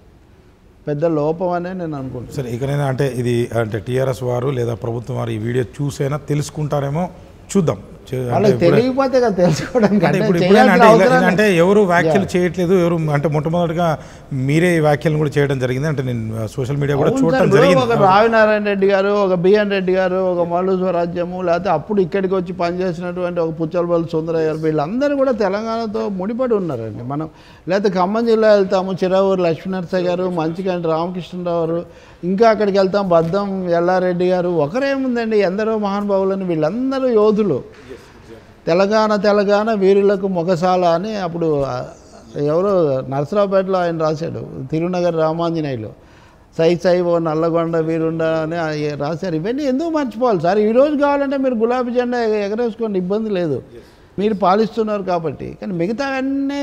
పెద్ద లోపం అనే నేను అనుకుంటున్నాను
సరే ఇకనైనా అంటే ఇది అంటే టీఆర్ఎస్ వారు లేదా ప్రభుత్వం వారు ఈ వీడియో చూసైనా తెలుసుకుంటారేమో చూద్దాం చే- అంటే
వాళ్ళకి
ఇప్పుడే-
తెలియకపోతే కదా తెలుసుకోవడానికి
అంటే
అంటే
ఇప్పుడు ఇప్పుడైనా
చేయాల్సిన
అంటే ఇలా-
అవసరం
అంటే ఎవరు వ్యాఖ్యలు చేయట్లేదు ఎవరు అంటే మొట్టమొదటిగా మీరే ఈ వ్యాఖ్యలను కూడా చేయడం జరిగింది అంటే నేను సోషల్ మీడియా కూడా
అవును
చూడటం
సార్, ఇప్పుడు
జరిగింది
ఒక రావినారాయణ రెడ్డి గారు ఒక బిఎన్ రెడ్డి గారు ఒక మల్లు స్వరాజ్యము లేకపోతే అప్పుడు ఇక్కడికి వచ్చి పనిచేసినటువంటి ఒక పుచ్చలబల్లి సుందరయ్య గారు వీళ్ళందరూ కూడా తెలంగాణతో ముడిపడి ఉన్నారండి మనం లేకపోతే ఖమ్మం జిల్లా వెళ్తాము చిరావూరు లక్ష్మీనరసయ్య గారు మంచికంటి రామకృష్ణరావు గారు ఇంకా అక్కడికి వెళ్తాం బద్దం ఎల్లారెడ్డి గారు ఒకరేముందండి ఎందరో మహానుభావులని వీళ్ళందరూ యోధులు తెలంగాణ తెలంగాణ వీరులకు మొగసాల అని అప్పుడు ఆ, ఎవరో నరసరావుపేటలో ఆయన రాశాడు తిరునగర్ రామాంజనేయులు సై సై ఓ నల్లగొండ వీరుండ అని ఆ- రాశారు ఇవన్నీ ఎందుకు మర్చిపోవాలి సార్ ఈ రోజు కావాలంటే మీరు గులాబీ జెండా ఎగరేసుకోండి ఇబ్బంది లేదు మీరు పాలిస్తున్నారు కాబట్టి కానీ మిగతావన్నీ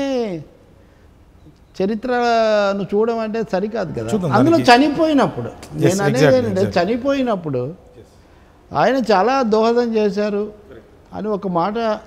చరిత్రను చూడడం అంటే సరికాదు కదా
చూద్దాం
అందులో
దానికి.
చనిపోయినప్పుడు
Yes,
నేను అనేది
exactly,
ఏంటంటే
exactly.
చనిపోయినప్పుడు ఆయన చాలా దోహదం చేశారు అని ఒక మాట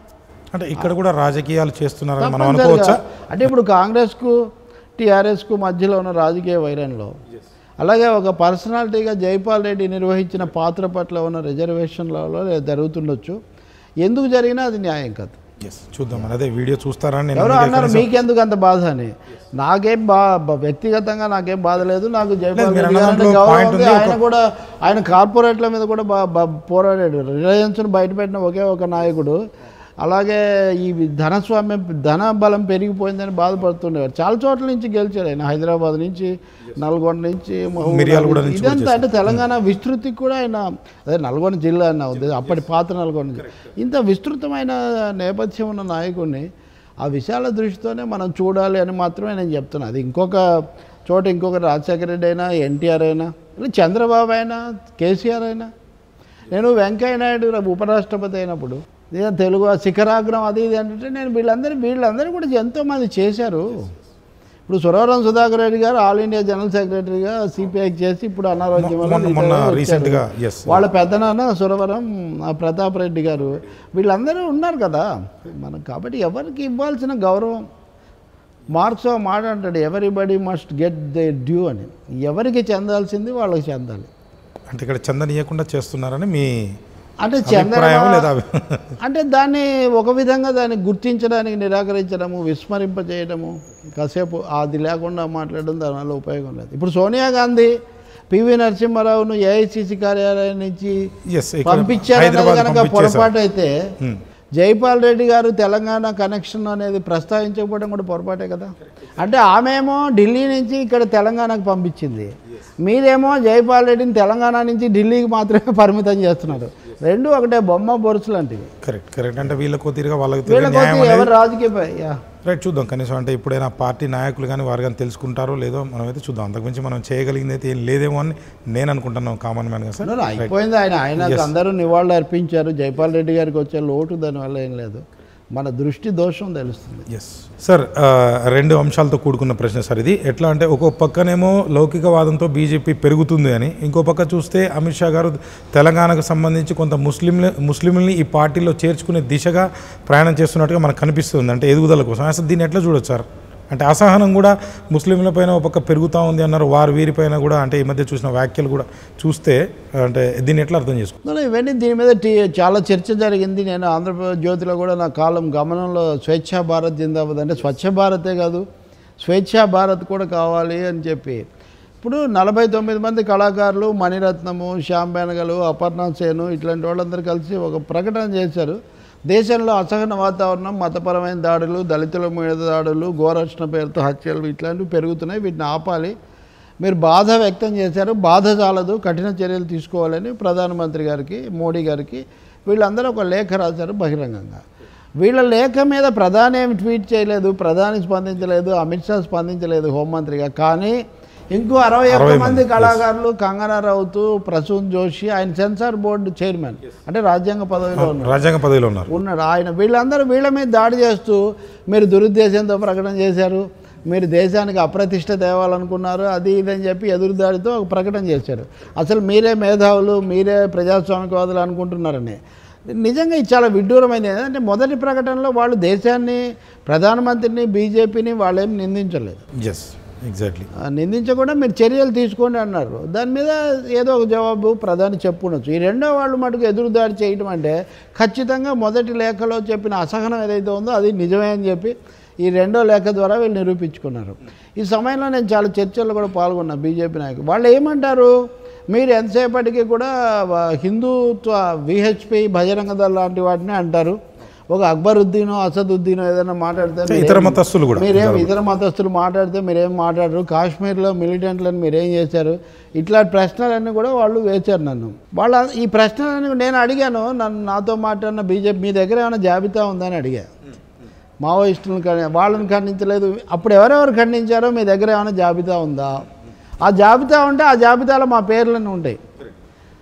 అంటే ఇక్కడ కూడా రాజకీయాలు చేస్తున్నారని మనం
తప్పనిసరిగా.
అనుకోవచ్చా
అంటే ఇప్పుడు కాంగ్రెస్కు టీఆర్ఎస్కు మధ్యలో ఉన్న రాజకీయ వైరంలో అలాగే ఒక పర్సనాలిటీగా జైపాల్ రెడ్డి నిర్వహించిన పాత్ర పట్ల ఉన్న రిజర్వేషన్లలో జరుగుతుండొచ్చు ఎందుకు జరిగినా అది న్యాయం కాదు
ఎస్ చూద్దాం అదే వీడియో చూస్తారని నేను
ఎవరో
అందుకే
అన్నారు
కనీసం-
మీకెందుకు అంత బాధ అని నాకేం బా బ- వ్యక్తిగతంగా నాకేం బాధ లేదు నాకు జైపాల్
లేదు, మీరు
రెడ్డి గారు
అన్న
అంటే
దాంట్లో
గౌరవం
point
ఉంది.
ఉంది.
ఆయన కూడా ఆయన కార్పొరేట్ల మీద కూడా బా బా- పోరాడాడు రిలయన్స్ను బయటపెట్టిన ఒకే ఒక నాయకుడు అలాగే ఈ ధనస్వామ్యం ధన బలం పెరిగిపోయిందని బాధపడుతుండేవారు చాలా చోట్ల నుంచి గెలిచాడు ఆయన హైదరాబాద్ నుంచి నల్గొండ నుంచి మహబూబ్
మిర్యాలగూడ
నగర్
నుంచి
ఇదంతా అంటే తెలంగాణ విస్తృతికి కూడా ఆయన అదే నల్గొండ జిల్లా అన్న ఉద్దేశం అప్పటి పాత నల్గొండ జిల్లా. ఇంత విస్తృతమైన నేపథ్యం ఉన్న నాయకుడిని ఆ విశాల దృష్టితోనే మనం చూడాలి అని మాత్రమే నేను చెప్తున్నాను అది ఇంకొక చోట ఇంకొక రాజశేఖర రెడ్డి అయినా ఎన్టీఆర్ అయినా లేదా చంద్రబాబు అయినా కేసీఆర్ అయినా నేను వెంకయ్య నాయుడు రేపు ఉపరాష్ట్రపతి అయినప్పుడు లేదా తెలుగు శిఖరాగ్రం అది ఇది అంటే నేను వీళ్ళందరూ వీళ్ళందరూ కూడా ఎంతోమంది చేశారు ఇప్పుడు సురవరం సుధాకర్ రెడ్డి గారు ఆల్ ఇండియా జనరల్ సెక్రటరీగా సిపిఐకి చేసి ఇప్పుడు అనారోగ్యం వల్ల
మొన్న మొన్న
రిటైర్ అయ్యి
రీసెంట్ గా
వచ్చారు.
ఎస్
వాళ్ళ పెద్దనాన్న సురవరం ఆ ప్రతాప్ రెడ్డి గారు వీళ్ళందరూ ఉన్నారు కదా మనం కాబట్టి ఎవరికి ఇవ్వాల్సిన గౌరవం మార్క్స్ మాట అంటాడు everybody must get the due అని ఎవరికి చెందాల్సింది వాళ్ళకి చెందాలి
అంటే ఇక్కడ చందనీయకుండా చేస్తున్నారని మీ
అంటే
అభిప్రాయం
చందన
లేదా
అంటే దాన్ని ఒక విధంగా దాన్ని గుర్తించడానికి నిరాకరించడము విస్మరింప చేయడము కాసేపు అది లేకుండా మాట్లాడడం దానివల్ల ఉపయోగం లేదు ఇప్పుడు సోనియా గాంధీ పివి నరసింహారావును ఏఐసిసి కార్యాలయం నుంచి
ఎస్
పంపించారన్నది
హైదరాబాద్
కనుక
పంపించేశారు
పొరపాటు అయితే
Hmm.
జైపాల్ రెడ్డి గారు తెలంగాణ కనెక్షన్ అనేది ప్రస్తావించకపోవడం కూడా పొరపాటే కదా అంటే ఆమెమో ఢిల్లీ నుంచి ఇక్కడ తెలంగాణకు పంపించింది మీరేమో జైపాల్ రెడ్డిని తెలంగాణ నుంచి ఢిల్లీకి మాత్రమే పరిమితం చేస్తున్నారు రెండు ఒకటే బొమ్మ బొరుసు లాంటివి
కరెక్ట్ కరెక్ట్ అంటే వీళ్ళకు తిరిగి వాళ్ళకి తిరిగి
వీళ్ళకి
న్యాయం
వచ్చి
అనేది
ఎవరు రాజకీయ ప- యా.
రైట్ చూద్దాం కనీసం అంటే ఇప్పుడైనా పార్టీ నాయకులు కానీ వారు కానీ తెలుసుకుంటారో లేదో మనం అయితే చూద్దాం అంతకుమించి మనం చేయగలిగింది అయితే ఏం లేదేమో అని నేను అనుకుంటున్నాను కామన్ మ్యాన్గా సార్
No, no, అయిపోయింది ఆయన ఆయనకు అందరూ నివాళులు అర్పించారు జైపాల్ రెడ్డి గారికి వచ్చే లోటు దానివల్ల ఏం లేదు మన దృష్టి దోషం తెలుస్తుంది
ఎస్ సార్ ఆ, రెండు అంశాలతో కూడుకున్న ప్రశ్న సార్ ఇది ఎట్లా అంటే ఒక పక్కనేమో లౌకికవాదంతో బీజేపీ పెరుగుతుంది అని ఇంకో పక్క చూస్తే అమిత్ షా గారు తెలంగాణకు సంబంధించి కొంత ముస్లింలు ముస్లింలని ఈ పార్టీలో చేర్చుకునే దిశగా ప్రయాణం చేస్తున్నట్టుగా మనకు కనిపిస్తుంది అంటే ఎదుగుదల కోసం అసలు దీన్ని ఎట్లా చూడొచ్చు సార్ అంటే అసహనం కూడా ముస్లింల పైన ఒక పక్క పెరుగుతూ ఉంది అన్నారు వారు వీరిపైన కూడా అంటే ఈ మధ్య చూసిన వ్యాఖ్యలు కూడా చూస్తే అంటే దీన్ని ఎట్లా అర్థం చేసుకో
No, no, ఇవన్నీ దీని మీద టీ చాలా చర్చ జరిగింది నేను ఆంధ్రప్రదేశ్ జ్యోతిలో కూడా నా కాలం గమనంలో స్వేచ్ఛా భారత్ జిందాబాద్ అంటే స్వచ్ఛ భారతే కాదు స్వేచ్ఛా భారత్ కూడా కావాలి అని చెప్పి ఇప్పుడు నలభై తొమ్మిది మంది కళాకారులు మణిరత్నము శ్యామ్ బెనగలు అపర్ణ సేను ఇట్లాంటి వాళ్ళందరూ కలిసి ఒక ప్రకటన చేశారు దేశంలో అసహన వాతావరణం మతపరమైన దాడులు దళితుల మీద దాడులు గోరక్షణ పేరుతో హత్యలు ఇట్లాంటివి పెరుగుతున్నాయి వీటిని ఆపాలి మీరు బాధ వ్యక్తం చేశారు బాధ చాలదు కఠిన చర్యలు తీసుకోవాలని ప్రధానమంత్రి గారికి మోడీ గారికి వీళ్ళందరూ ఒక లేఖ రాశారు బహిరంగంగా వీళ్ళ లేఖ మీద ప్రధాని ఏమి ట్వీట్ చేయలేదు ప్రధాని స్పందించలేదు అమిత్ షా స్పందించలేదు హోంమంత్రిగా కానీ ఇంకో అరవై ఒక్క
అరవై
మంది
మంది,
కళాకారులు కంగనా రౌత్ ప్రసూన్ జోషి ఆయన సెన్సార్ బోర్డు చైర్మన్ అంటే రాజ్యాంగ పదవిలో ఉన్నారు
రాజ్యాంగ పదవిలో ఉన్నారు
ఉన్నాడు ఆయన వీళ్ళందరూ వీళ్ళ మీద దాడి చేస్తూ మీరు దురుద్దేశంతో ప్రకటన చేశారు మీరు దేశానికి అప్రతిష్ట తేవాలనుకున్నారు అది ఇది అని చెప్పి ఎదురుదాడితో ఒక ప్రకటన చేశారు అసలు మీరే మేధావులు మీరే ప్రజాస్వామికవాదులు అనుకుంటున్నారని నిజంగా ఇది చాలా విడ్డూరమైనది ఏంటంటే మొదటి ప్రకటనలో వాళ్ళు దేశాన్ని ప్రధానమంత్రిని బీజేపీని వాళ్ళేం నిందించలేదు
ఎస్ ఎగ్జాక్ట్లీ
ఆ, నిందించకుండా మీరు చర్యలు తీసుకోండి అన్నారు దాని మీద ఏదో ఒక జవాబు ప్రధాని చెప్పుండొచ్చు ఈ రెండో వాళ్ళు మటుకు ఎదురుదాడి చేయటం అంటే ఖచ్చితంగా మొదటి లేఖలో చెప్పిన అసహనం ఏదైతే ఉందో అది నిజమే అని చెప్పి ఈ రెండో లేఖ ద్వారా వీళ్ళు నిరూపించుకున్నారు ఈ సమయంలో నేను చాలా చర్చల్లో కూడా పాల్గొన్నా బీజేపీ నాయకులు వాళ్ళు ఏమంటారు మీరు ఎంతసేపటికి కూడా వ- హిందుత్వ విహెచ్పి బజరంగ దళ లాంటి వాటిని అంటారు ఒక అక్బరుద్దీనో అసదుద్దీనో ఏదైనా మాట్లాడితే
ఇతర
మీరేం-
మతస్థులు కూడా
మీరేం ఇతర మతస్థులు మాట్లాడితే మీరేం మాట్లాడరు కాశ్మీర్లో మిలిటెంట్లను మీరేం చేశారు ఇట్లా ప్రశ్నలన్నీ కూడా వాళ్ళు వేశారు నన్ను వాళ్ళ ఈ ప్రశ్నలన్నీ నేను అడిగాను నన్ను నాతో మాట్లాడిన బీజేపీ మీ దగ్గర ఏమైనా జాబితా ఉందని అడిగా మావోయిస్టులను ఖండి వాళ్ళని ఖండించలేదు అప్పుడు ఎవరెవరు ఖండించారో మీ దగ్గర ఏమైనా జాబితా ఉందా ఆ జాబితా ఉంటే ఆ జాబితాలో మా పేర్లన్నీ ఉంటాయి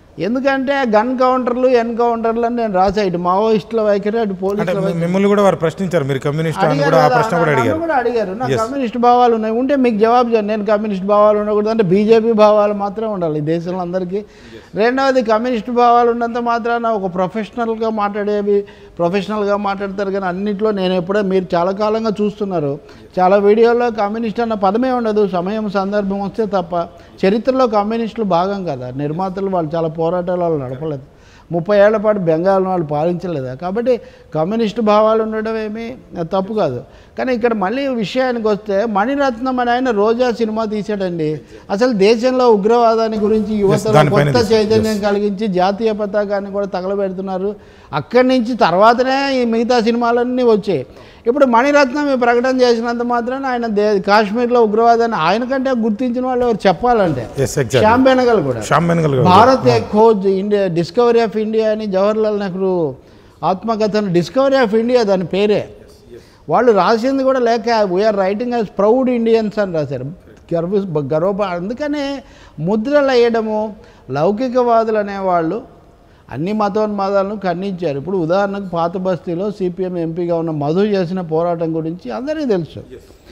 ఎందుకంటే గన్ కౌంటర్లు ఎన్కౌంటర్లు అని నేను రాసా ఇటు మావోయిస్టుల వైఖరి అటు
అంటే
పోలీసుల
మీ- మిమ్మల్ని కూడా వారు ప్రశ్నించారు మీరు కమ్యూనిస్ట్ అని కూడా ఆ
అడిగారు
ప్రశ్న కూడా
నన్ను
అడిగారు
కూడా అడిగారు నాకు కమ్యూనిస్ట్ భావాలు ఉన్నాయి ఉంటే మీకు జవాబు చేయండి నేను కమ్యూనిస్ట్ భావాలు ఉండకూడదు అంటే బీజేపీ భావాలు మాత్రమే ఉండాలి ఈ దేశంలో అందరికీ రెండవది కమ్యూనిస్ట్ భావాలు ఉన్నంత మాత్రాన ఒక ప్రొఫెషనల్గా మాట్లాడేవి ప్రొఫెషనల్గా మాట్లాడతారు కానీ అన్నింటిలో నేను ఎప్పుడో మీరు చాలా కాలంగా చూస్తున్నారు చాలా వీడియోల్లో కమ్యూనిస్ట్ అన్న పదమే ఉండదు సమయం సందర్భం వస్తే తప్ప చరిత్రలో కమ్యూనిస్టులు భాగం కదా నిర్మాతలు వాళ్ళు చాలా పోరాటాలు వాళ్ళు నడపలేదు ముప్పై ఏళ్ల పాటు బెంగాల్ వాళ్ళు పాలించలేదా కాబట్టి కమ్యూనిస్ట్ భావాలు ఉండడం ఏమీ తప్పు కాదు కానీ ఇక్కడ మళ్ళీ విషయానికి వస్తే మణిరత్నం అని ఆయన రోజా సినిమా తీసాడండి అసలు దేశంలో ఉగ్రవాదాన్ని గురించి యువతలో
దానిపైన
కొత్త
తీశాడు.
చైతన్యం కలిగించి జాతీయ పతాకాన్ని కూడా తగలబెడుతున్నారు అక్కడి నుంచి తర్వాతనే ఈ మిగతా సినిమాలన్నీ వచ్చాయి ఇప్పుడు మణిరత్నం ఈ ప్రకటన చేసినంత మాత్రాన ఆయన దే కాశ్మీర్లో ఉగ్రవాదాన్ని ఆయన కంటే గుర్తించిన వాళ్ళు ఎవరు చెప్పాలంటే
ఎస్ ఎగ్జాక్ట్
శ్యామ్ బెనగల్ కూడా
Shyam Benegal garu
Bharat Ek Khoj India discovery of India అని జవహర్లాల్ నెహ్రూ ఆత్మకథను డిస్కవరీ ఆఫ్ ఇండియా దాని పేరే వాళ్ళు రాసింది కూడా లేక we are writing as proud Indians అని రాశారు గర్వ గర్వ అందుకనే ముద్రలు వేయడము లౌకికవాదులు అనేవాళ్ళు అన్ని మతోన్మాదాలను ఖండించారు ఇప్పుడు ఉదాహరణకు పాత బస్తీలో సిపిఎం ఎంపీగా ఉన్న మధు చేసిన పోరాటం గురించి అందరికీ తెలుసు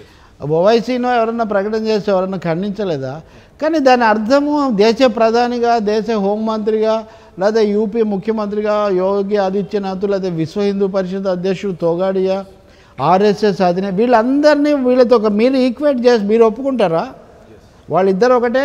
ఓవైసీనో ఎవరన్నా ప్రకటన చేస్తే ఎవరన్నా ఖండించలేదా కానీ దాని అర్థము దేశ ప్రధానిగా దేశ హోంమంత్రిగా లేదా యూపీ ముఖ్యమంత్రిగా యోగి ఆదిత్యనాథ్ లేదా విశ్వ హిందూ పరిషత్ అధ్యక్షుడు తోగాడియా ఆర్ఎస్ఎస్ అధినే వీళ్ళందరినీ వీళ్ళతో ఒక మీరు ఈక్వేట్ చేసి మీరు ఒప్పుకుంటారా వాళ్ళిద్దరు ఒకటే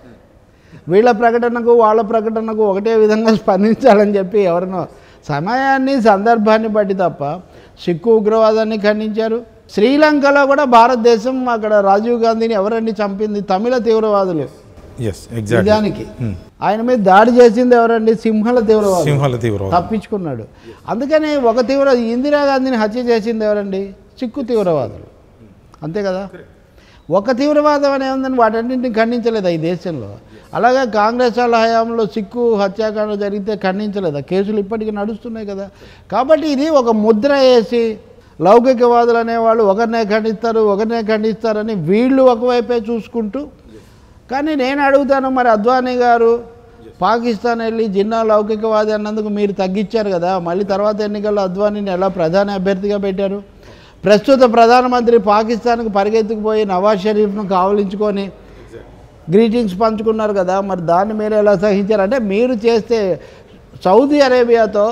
వీళ్ళ ప్రకటనకు వాళ్ళ ప్రకటనకు ఒకటే విధంగా స్పందించాలని చెప్పి ఎవరినో సమయాన్ని సందర్భాన్ని బట్టి తప్ప సిక్కు ఉగ్రవాదాన్ని ఖండించారు శ్రీలంకలో కూడా భారతదేశం అక్కడ రాజీవ్ గాంధీని ఎవరండి చంపింది తమిళ తీవ్రవాదులు
ఎస్ ఎగ్జాక్ట్
నిజానికి ఆయన మీద దాడి చేసింది ఎవరండి సింహల తీవ్రవాదులు
సింహాల తీవ్రవాదం
తప్పించుకున్నాడు అందుకని ఒక తీవ్ర ఇందిరాగాంధీని హత్య చేసింది ఎవరండి సిక్కు తీవ్రవాదులు అంతే కదా ఒక తీవ్రవాదం అనే ఉందని వాటన్నింటిని ఖండించలేదా ఈ దేశంలో అలాగే కాంగ్రెస్ వాళ్ళ హయాంలో సిక్కు హత్యాకాండ జరిగితే ఖండించలేదా కేసులు ఇప్పటికీ నడుస్తున్నాయి కదా కాబట్టి ఇది ఒక ముద్ర వేసి లౌకికవాదులు అనేవాళ్ళు ఒకరినే ఖండిస్తారు ఒకరినే ఖండిస్తారని వీళ్ళు ఒకవైపే చూసుకుంటూ కానీ నేను అడుగుతాను మరి అద్వానీ గారు పాకిస్తాన్ వెళ్ళి జిన్నా లౌకికవాది అన్నందుకు మీరు తగ్గించారు కదా మళ్ళీ తర్వాత ఎన్నికల్లో అద్వానీని ఎలా ప్రధాని అభ్యర్థిగా పెట్టారు ప్రస్తుత ప్రధానమంత్రి పాకిస్తాన్కు పరిగెత్తుకుపోయి నవాజ్ షరీఫ్ను కావలించుకొని గ్రీటింగ్స్ పంచుకున్నారు కదా మరి దాన్ని మీరు ఎలా సహించారు అంటే మీరు చేస్తే సౌదీ అరేబియాతో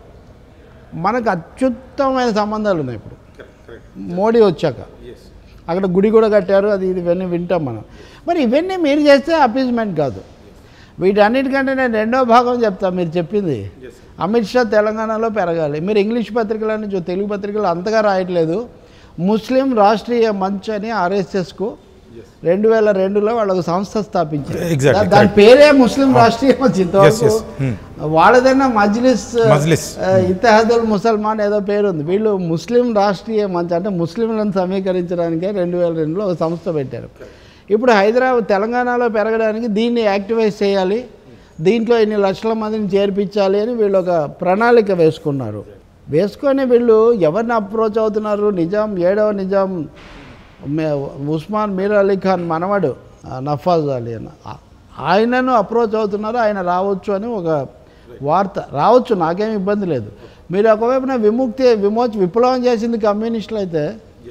మనకు అత్యుత్తమమైన సంబంధాలు ఉన్నాయి ఇప్పుడు మోడీ వచ్చాక అక్కడ గుడి కూడా కట్టారు అది ఇది ఇవన్నీ వింటాం మనం మరి ఇవన్నీ మీరు చేస్తే అపీజ్మెంట్ కాదు వీటన్నిటికంటే నేను రెండో భాగం చెప్తాను మీరు చెప్పింది అమిత్ షా తెలంగాణలో పెరగాలి మీరు ఇంగ్లీష్ పత్రికలని చూ- తెలుగు పత్రికలు అంతగా రాయట్లేదు ముస్లిం రాష్ట్రీయ మంచ్ అని ఆర్ఎస్ఎస్కు రెండు వేల రెండులో వాళ్ళకు సంస్థ స్థాపించారు
Exactly,
దా- దాని
correct.
పేరే ముస్లిం రాష్ట్రీయ మంచ్
yes.
ఇంతవరకు
Hmm.
వాళ్ళదైనా మజ్లిస్
మజ్లిస్.
ఆ, ఇత్తహాదుల్ ముసల్మాన్ ఏదో పేరు ఉంది వీళ్ళు ముస్లిం రాష్ట్రీయ మంచ్ అంటే ముస్లింలను సమీకరించడానికే రెండు వేల రెండులో ఒక సంస్థ పెట్టారు ఇప్పుడు హైదరాబాద్ తెలంగాణలో పెరగడానికి దీన్ని యాక్టివైజ్ చేయాలి దీంట్లో ఇన్ని లక్షల మందిని చేర్పించాలి అని వీళ్ళు ఒక ప్రణాళిక వేసుకున్నారు వేసుకొని వీళ్ళు ఎవరిని అప్రోచ్ అవుతున్నారు నిజాం ఏడవ నిజాం మే- ఉస్మాన్ మీర్ అలీ ఖాన్ మనవడు ఆ, నఫాజ్ అలీ అన్న ఆ- ఆయనను అప్రోచ్ అవుతున్నారు ఆయన రావచ్చు అని ఒక వార్త రావచ్చు నాకేం ఇబ్బంది లేదు మీరు ఒకవైపున విముక్తి విమోచ విప్లవం చేసింది కమ్యూనిస్టులు అయితే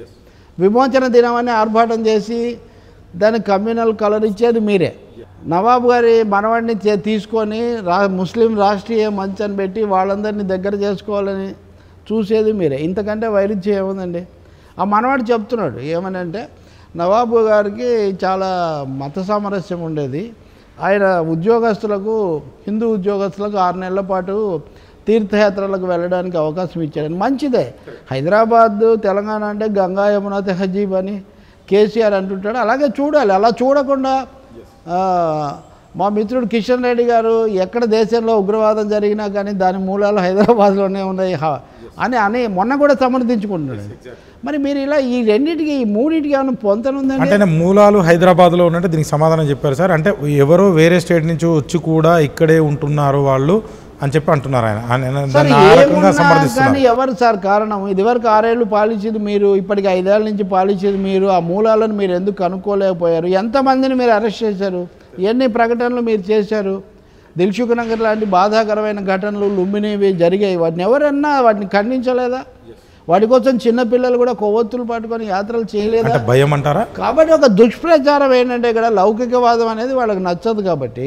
విమోచన దినం అని ఆర్భాటం చేసి దానికి కమ్యూనల్ కలర్ ఇచ్చేది మీరే నవాబు గారి మనవాడిని చే- తీసుకొని రా ముస్లిం రాష్ట్రీయ మంచ్ అని పెట్టి వాళ్ళందరినీ దగ్గర చేసుకోవాలని చూసేది మీరే ఇంతకంటే వైరుధ్యం ఏముందండి ఆ మనవాడు చెప్తున్నాడు ఏమని అంటే నవాబు గారికి చాలా మత సామరస్యం ఉండేది ఆయన ఉద్యోగస్తులకు హిందూ ఉద్యోగస్తులకు ఆరు నెలల పాటు తీర్థయాత్రలకు వెళ్ళడానికి అవకాశం ఇచ్చాడని మంచిదే హైదరాబాద్ తెలంగాణ అంటే గంగా యమున తెహజీబ్ అని కేసీఆర్ అంటుంటాడు అలాగే చూడాలి అలా చూడకుండా ఆ, మా మిత్రుడు కిషన్ రెడ్డి గారు ఎక్కడ దేశంలో ఉగ్రవాదం జరిగినా కానీ దాని మూలాలు హైదరాబాద్లోనే ఉన్నాయి హ- అని అని మొన్న కూడా సమర్థించుకుంటున్నాడు మరి మీరు ఇలా ఈ రెండింటికి ఈ మూడింటికి ఏమైనా పొంతనుందండి
అంటే ఆయన మూలాలు హైదరాబాద్లో ఉన్నట్టు దీనికి సమాధానం చెప్పారు సార్ అంటే ఎవరో వేరే స్టేట్ నుంచి వచ్చి కూడా ఇక్కడే ఉంటున్నారు వాళ్ళు అని చెప్పి అంటున్నారు ఆయన ఆయన
సార్
దాన్ని ఆ రకంగా
ఏమున్నా కానీ
సమర్థిస్తున్నారు
ఎవరు సార్ కారణం ఇదివరకు ఆరేళ్ళు పాలించేది మీరు ఇప్పటికి ఐదేళ్ళ నుంచి పాలించేది మీరు ఆ మూలాలను మీరు ఎందుకు కనుక్కోలేకపోయారు ఎంతమందిని మీరు అరెస్ట్ చేశారు ఎన్ని ప్రకటనలు మీరు చేశారు దిల్సుఖ్ నగర్ లాంటి బాధాకరమైన ఘటనలు లుంబినివి జరిగాయి వాటిని ఎవరన్నా వాటిని ఖండించలేదా వాటి కోసం చిన్నపిల్లలు కూడా కొవ్వొత్తులు పట్టుకొని యాత్రలు చేయలేదా
అంటే భయం అంటారా
కాబట్టి ఒక దుష్ప్రచారం ఏంటంటే ఇక్కడ లౌకికవాదం అనేది వాళ్ళకి నచ్చదు కాబట్టి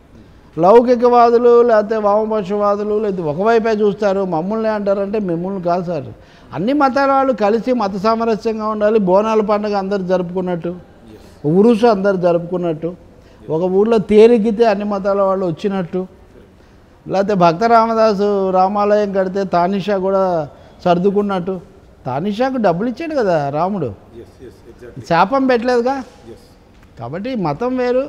లౌకికవాదులు లేకపోతే వామపక్షవాదులు లేకపోతే ఒకవైపే చూస్తారు మమ్మల్ని అంటారంటే మిమ్మల్ని కాదు సార్ అన్ని మతాల వాళ్ళు కలిసి మత సామరస్యంగా ఉండాలి బోనాల పండుగ అందరు జరుపుకున్నట్టు ఉరుసు అందరు జరుపుకున్నట్టు ఒక ఊళ్ళో తేలిగితే అన్ని మతాల వాళ్ళు వచ్చినట్టు లేకపోతే భక్త రామదాసు రామాలయం కడితే తానిషా కూడా సర్దుకున్నట్టు తానిషాకు డబ్బులు ఇచ్చాడు కదా రాముడు శాపం పెట్టలేదుగా కాబట్టి మతం వేరు